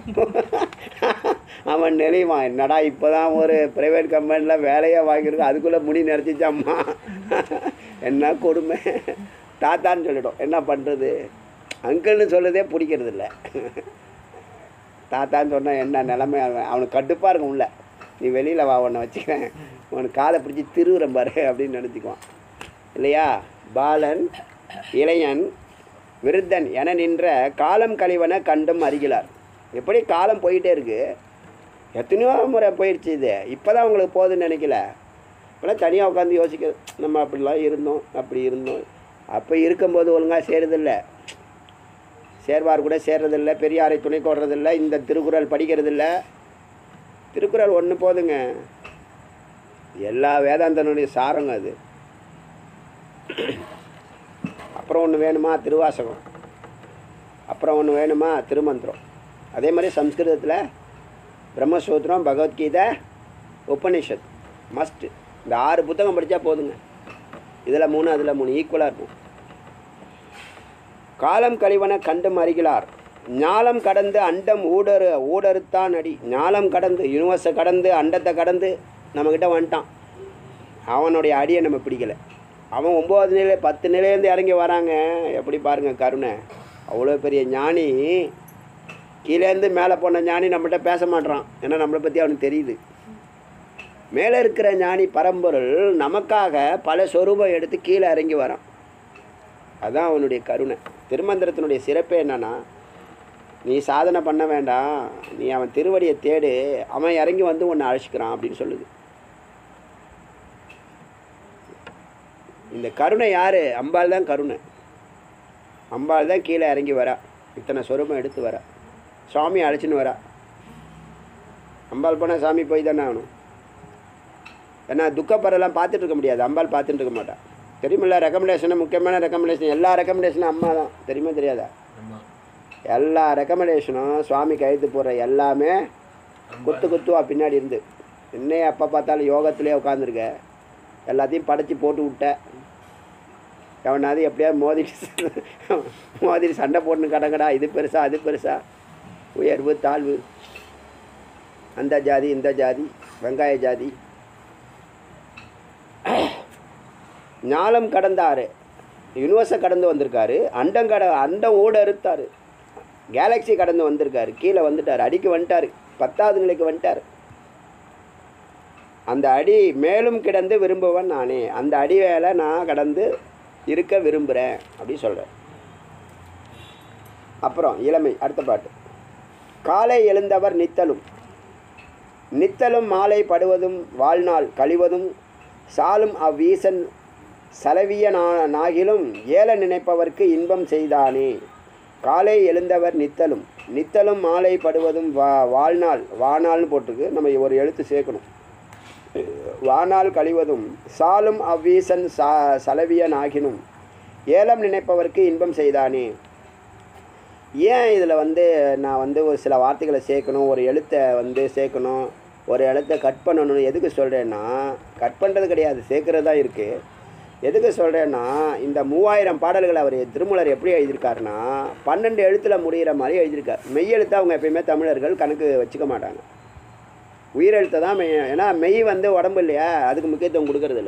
Speaker 1: அவன் நெளிவான் என்னடா இப்போ தான் ஒரு ப்ரைவேட் கம்பெனியில் வேலையை வாங்கியிருக்கோம் அதுக்குள்ளே முடி நிறச்சிச்சாம்மா என்ன கொடுமை தாத்தான்னு சொல்லிடும் என்ன பண்ணுறது அங்கிள்னு சொல்லுறதே பிடிக்கிறது இல்லை தாத்தான்னு சொன்னால் என்ன நிலமை அவன் அவனுக்கு கடுப்பாக இருக்கும் உள்ள நீ வெளியில் வா உன்னை வச்சுக்கிறேன் உனக்கு காதை பிடிச்சி திருவுறேன் பாரு அப்படின்னு நினச்சிக்குவான் இல்லையா பாலன் இளையன் விருத்தன் என நின்ற காலம் கழிவன கண்டும் அருகிலார் எப்படி காலம் போயிட்டே இருக்கு எத்தனையோ முறை போயிடுச்சு இது இப்போ தான் உங்களுக்கு போகுதுன்னு நினைக்கல இப்போலாம் தனியாக உட்காந்து யோசிக்கிறது நம்ம அப்படிலாம் இருந்தோம் அப்படி இருந்தோம் அப்போ இருக்கும்போது ஒழுங்காக சேருதில்லை சேர்வார் கூட சேர்றதில்ல பெரியாரை துணை கோடுறதில்ல இந்த திருக்குறள் படிக்கிறதில்ல திருக்குறள் ஒன்று போதுங்க எல்லா வேதாந்தனுடைய சாரங்க அது அப்புறம் ஒன்று வேணுமா திருவாசகம் அப்புறம் ஒன்று வேணுமா திருமந்திரம் அதே மாதிரி சம்ஸ்கிருதத்தில் பிரம்மசூத்திரம் பகவத்கீதை உபனிஷத் மஸ்ட்டு இந்த ஆறு புத்தகம் படித்தா போதுங்க இதில் மூணு அதில் மூணு ஈக்குவலாக இருக்கும் காலம் கழிவன கண்டும் அறிகிறார் ஞாலம் கடந்து அண்டம் ஊடரு ஊடறுத்தான் அடி ஞாலம் கடந்து யூனிவர்ஸை கடந்து அண்டத்தை கடந்து நம்மக்கிட்ட வந்துட்டான் அவனுடைய அடியை நம்ம பிடிக்கலை அவன் ஒம்பது நிலை பத்து நிலையிலேருந்து இறங்கி வராங்க எப்படி பாருங்கள் கருணை அவ்வளோ பெரிய ஞானி கீழேருந்து மேலே போன ஞானி நம்மகிட்ட பேச மாட்றான் ஏன்னா நம்மளை பற்றி அவனுக்கு தெரியுது மேலே இருக்கிற ஞானி பரம்பொருள் நமக்காக பல சொரூபம் எடுத்து கீழே இறங்கி வரான் அதான் அவனுடைய கருணை திருமந்திரத்தினுடைய சிறப்பே என்னன்னா நீ சாதனை பண்ண வேண்டாம் நீ அவன் திருவடியை தேடு அவன் இறங்கி வந்து உன்னை அழைச்சிக்கிறான் அப்படின்னு சொல்லுது இந்த கருணை யாரு அம்பாள் தான் கருணை அம்பாள் தான் கீழே இறங்கி வரா இத்தனை சொரூபம் எடுத்து வரா சுவாமி அழைச்சின்னு வரா அம்பாள் போனால் சாமி போய் தானே ஆகணும் ஏன்னா துக்கப்பரெல்லாம் பார்த்துட்டு இருக்க முடியாது அம்பாள் பார்த்துட்டு இருக்க மாட்டா தெரியுமில்ல ரெக்கமெண்டேஷன் முக்கியமான ரெக்கமெண்டேஷன் எல்லா ரெக்கமெண்டேஷனும் அம்மா தான் தெரியுமா தெரியாதா எல்லா ரெக்கமெண்டேஷனும் சுவாமி கையெழுத்து போடுற எல்லாமே குத்து குத்துவா பின்னாடி இருந்து என்னையே எப்போ பார்த்தாலும் யோகத்திலே உட்காந்துருக்க எல்லாத்தையும் படைச்சி போட்டு விட்ட எவனாவது எப்படியாவது மோதிட்டு மோதிட்டு சண்டை போட்டுன்னு கடங்கடா இது பெருசா அது பெருசா உயர்வு தாழ்வு அந்த ஜாதி இந்த ஜாதி வெங்காய ஜாதி ஞாலம் கடந்தாரு யூனிவர்ஸை கடந்து வந்திருக்காரு அண்டம் கட அண்டம் ஓட அறுத்தாரு கேலக்ஸி கடந்து வந்திருக்காரு கீழே வந்துட்டார் அடிக்கு வந்துட்டார் பத்தாவது நிலைக்கு வந்துட்டார் அந்த அடி மேலும் கிடந்து விரும்புவன் நானே அந்த அடி வேலை நான் கடந்து இருக்க விரும்புகிறேன் அப்படி சொல்கிறேன் அப்புறம் இளமை அடுத்த பாட்டு காலை எழுந்தவர் நித்தலும் நித்தலும் மாலை படுவதும் வாழ்நாள் கழிவதும் சாலும் அவ்வீசன் சலவிய நா நாகிலும் ஏல நினைப்பவர்க்கு இன்பம் செய்தானே காலை எழுந்தவர் நித்தலும் நித்தலும் மாலை படுவதும் வா வாழ்நாள் வாநாள்னு போட்டிருக்கு நம்ம ஒரு எழுத்து சேர்க்கணும் வானால் கழிவதும் சாலும் அவ்வீசன் சா சலவியன் ஆகினும் ஏலம் நினைப்பவர்க்கு இன்பம் செய்தானே ஏன் இதில் வந்து நான் வந்து ஒரு சில வார்த்தைகளை சேர்க்கணும் ஒரு எழுத்தை வந்து சேர்க்கணும் ஒரு எழுத்தை கட் பண்ணணும்னு எதுக்கு சொல்கிறேன்னா கட் பண்ணுறது கிடையாது சேர்க்கறது தான் இருக்குது எதுக்கு சொல்கிறேன்னா இந்த மூவாயிரம் பாடல்கள் அவர் திருமூலர் எப்படி எழுதியிருக்காருன்னா பன்னெண்டு எழுத்தில் முடிகிற மாதிரி எழுதியிருக்கார் மெய்யெழுத்தை அவங்க எப்பயுமே தமிழர்கள் கணக்கு வச்சுக்க மாட்டாங்க உயிரெழுத்தை தான் மெய் ஏன்னா மெய் வந்து உடம்பு இல்லையா அதுக்கு முக்கியத்துவம் கொடுக்கறதில்ல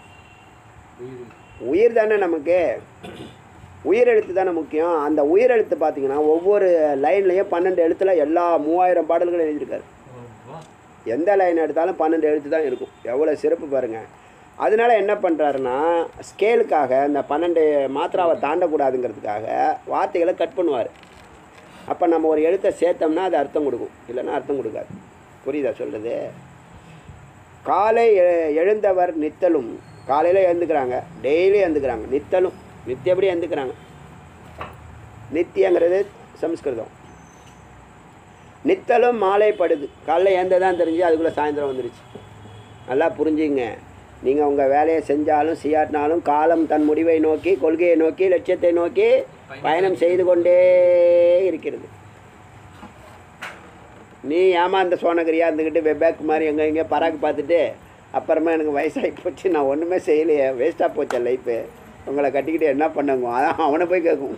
Speaker 1: உயிர் தானே நமக்கு உயிரெழுத்து தானே முக்கியம் அந்த உயிரெழுத்து பார்த்தீங்கன்னா ஒவ்வொரு லைன்லேயும் பன்னெண்டு எழுத்தில் எல்லா மூவாயிரம் பாடல்களும் எழுதியிருக்காரு எந்த லைன் எடுத்தாலும் பன்னெண்டு எழுத்து தான் இருக்கும் எவ்வளோ சிறப்பு பாருங்கள் அதனால என்ன பண்ணுறாருன்னா ஸ்கேலுக்காக இந்த பன்னெண்டு மாத்திராவை தாண்டக்கூடாதுங்கிறதுக்காக வார்த்தைகளை கட் பண்ணுவார் அப்போ நம்ம ஒரு எழுத்தை சேர்த்தோம்னா அது அர்த்தம் கொடுக்கும் இல்லைன்னா அர்த்தம் கொடுக்காது புரியுதா சொல்கிறது காலை எ- எழுந்தவர் நித்தலும் காலையில் எழுந்துக்கிறாங்க டெய்லி எழுந்துக்கிறாங்க நித்தலும் நித்தியபடி எழுந்துக்கிறாங்க நித்தியங்கிறது சம்ஸ்கிருதம் நித்தலும் மாலைப்படுது காலைல எழுந்ததான் தெரிஞ்சு அதுக்குள்ளே சாயந்தரம் வந்துருச்சு நல்லா புரிஞ்சுங்க நீங்கள் உங்கள் வேலையை செஞ்சாலும் செய்யாட்டினாலும் காலம் தன் முடிவை நோக்கி கொள்கையை நோக்கி லட்சியத்தை நோக்கி பயணம் செய்து கொண்டே இருக்கிறது நீ ஏமாந்த சோனகிரியா இருந்துக்கிட்டு வெபேக் மாதிரி எங்கே எங்கே பராக்கு பார்த்துட்டு அப்புறமா எனக்கு வயசாகி போச்சு நான் ஒன்றுமே செய்யலையே வேஸ்ட்டாக போச்சேன் லைஃபு உங்களை கட்டிக்கிட்டு என்ன பண்ணுங்க அதான் அவனை போய் கேட்கும்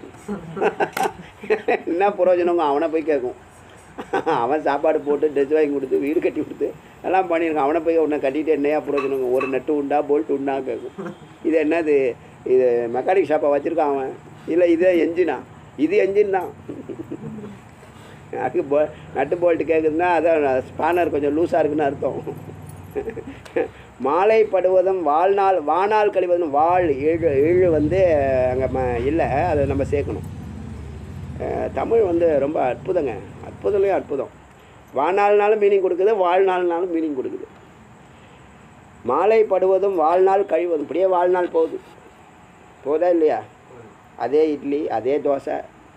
Speaker 1: என்ன பிரயோஜனங்க அவனை போய் கேட்கும் அவன் சாப்பாடு போட்டு ட்ரெஸ் வாங்கி கொடுத்து வீடு கட்டி கொடுத்து எல்லாம் பண்ணியிருக்கான் அவனை போய் உன்னை கட்டிட்டு என்னையா பிரயோஜனங்க ஒரு நட்டு உண்டா போல்ட் உண்டா கேட்கும் இது என்னது இது மெக்கானிக் ஷாப்பை வச்சுருக்கான் அவன் இல்லை இது என்ஜினா இது என்ஜின் தான் அதுக்கு போ நட்டு போல்ட்டு கேட்குதுன்னா அதான் ஸ்பானர் கொஞ்சம் லூஸாக இருக்குன்னு அர்த்தம் மாலைப்படுவதும் வாழ்நாள் வாநாள் கழிவதும் வாழ் ஏழு ஏழு வந்து அங்கே ம இல்லை அதை நம்ம சேர்க்கணும் அஹ் தமிழ் வந்து ரொம்ப அற்புதங்க அற்புதம்லையும் அற்புதம் வாழ்நாள்னாலும் மீனிங் கொடுக்குது வாழ்நாள்னாலும் மீனிங் கொடுக்குது மாலைப்படுவதும் வாழ்நாள் கழிவதும் இப்படியே வாழ்நாள் போகுது போதா இல்லையா அதே இட்லி அதே தோசை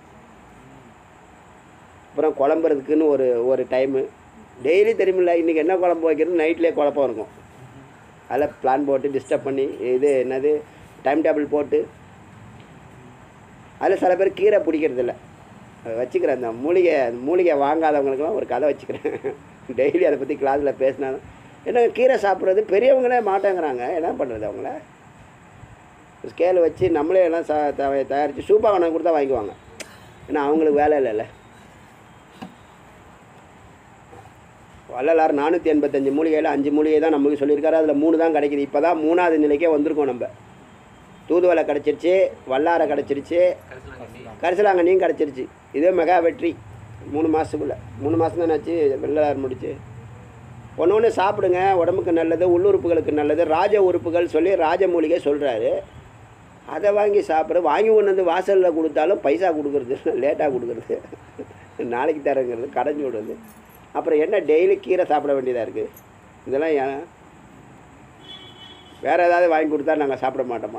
Speaker 1: அப்புறம் குழம்புறதுக்குன்னு ஒரு ஒரு டைமு டெய்லி தெரியுமில்ல இன்றைக்கி என்ன குழம்பு வைக்கிறது நைட்லேயே குழப்பம் இருக்கும் அதில் பிளான் போட்டு டிஸ்டர்ப் பண்ணி இது என்னது டைம் டேபிள் போட்டு அதில் சில பேர் கீரை பிடிக்கிறதில்ல வச்சுக்கிறேன் அந்த மூலிகை மூலிகை வாங்காதவங்களுக்குலாம் ஒரு கதை வச்சுக்கிறேன் டெய்லி அதை பற்றி கிளாஸில் பேசினாலும் என்ன கீரை சாப்பிட்றது பெரியவங்களே மாட்டேங்கிறாங்க என்ன பண்ணுறது அவங்கள ஸ்கேல் வச்சு நம்மளே எல்லாம் சா தய- தயாரித்து சூப்பாக கொடுத்தா வாங்கிக்குவாங்க ஏன்னா அவங்களுக்கு வேலை இல்லைல்ல வள்ளலார் நானூற்றி எண்பத்தஞ்சு மூலிகையில் அஞ்சு மூலிகை தான் நமக்கு சொல்லியிருக்காரு அதில் மூணு தான் கிடைக்குது இப்போ தான் மூணாவது நிலைக்கே வந்திருக்கோம் நம்ம தூதுவளை கிடச்சிருச்சு வல்லாரை கிடச்சிருச்சு கரிசலாங்கண்ணியும் கிடச்சிருச்சு இதே மெகா வெற்றி மூணு மாதத்துக்குள்ளே மூணு மாதம் தான் ஆச்சு வள்ளலார் முடிச்சு ஒன்று ஒன்று சாப்பிடுங்க உடம்புக்கு நல்லது உள்ளுறுப்புகளுக்கு நல்லது ராஜ உறுப்புகள் சொல்லி ராஜ மூலிகை சொல்கிறாரு அதை வாங்கி சாப்பிட்ற வாங்கி கொண்டு வந்து வாசலில் கொடுத்தாலும் பைசா கொடுக்குறது லேட்டாக கொடுக்குறது நாளைக்கு தரங்கிறது கடைஞ்சி விடுறது அப்புறம் என்ன டெய்லி கீரை சாப்பிட வேண்டியதாக இருக்குது இதெல்லாம் ஏன் வேறு ஏதாவது வாங்கி கொடுத்தா நாங்கள் சாப்பிட மாட்டோமா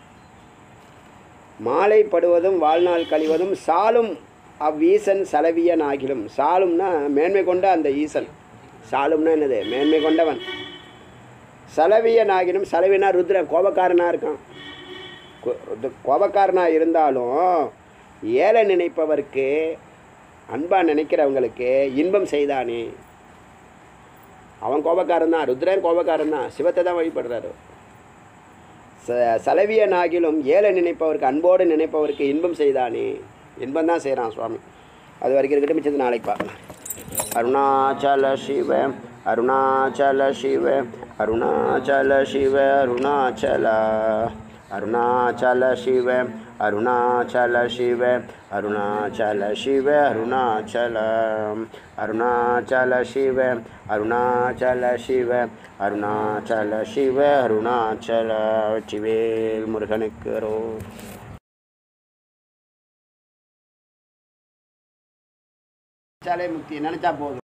Speaker 1: மாலைப்படுவதும் வாழ்நாள் கழிவதும் சாலும் அவ்வீசன் சலவியன் ஆகிலும் சாலும்னா மேன்மை கொண்ட அந்த ஈசன் சாலும்னா என்னது மேன்மை கொண்டவன் சலவியன் ஆகிலும் சலவினா ருத்ரன் கோபக்காரனாக இருக்கான் கோ- இது கோபக்காரனாக இருந்தாலும் ஏழை நினைப்பவருக்கு அன்பாக நினைக்கிறவங்களுக்கு இன்பம் செய்தானே அவன் கோபக்காரன் தான் ருத்ரன் கோபக்காரன் தான் சிவத்தை தான் வழிபடுறாரு ச சலவியனாகிலும் ஏழை நினைப்பவருக்கு அன்போடு நினைப்பவருக்கு இன்பம் செய்தானே இன்பம் தான் செய்கிறான் சுவாமி அது வரைக்கும் இருக்கட்டும் மிச்சது நாளைக்கு பார்க்கலாம் அருணாச்சல சிவ அருணாச்சல சிவ அருணாச்சல சிவ அருணாச்சல அருணாச்சல சிவ அருணாச்சல சிவ அருணாச்சல சிவ அருணாச்சல அருணாச்சல சிவ அருணாச்சல சிவ அருணாச்சல சிவ அருணாச்சல வெற்றிவேல் முருகனுக்கு ரோ முக்தி நினைச்சா போதும்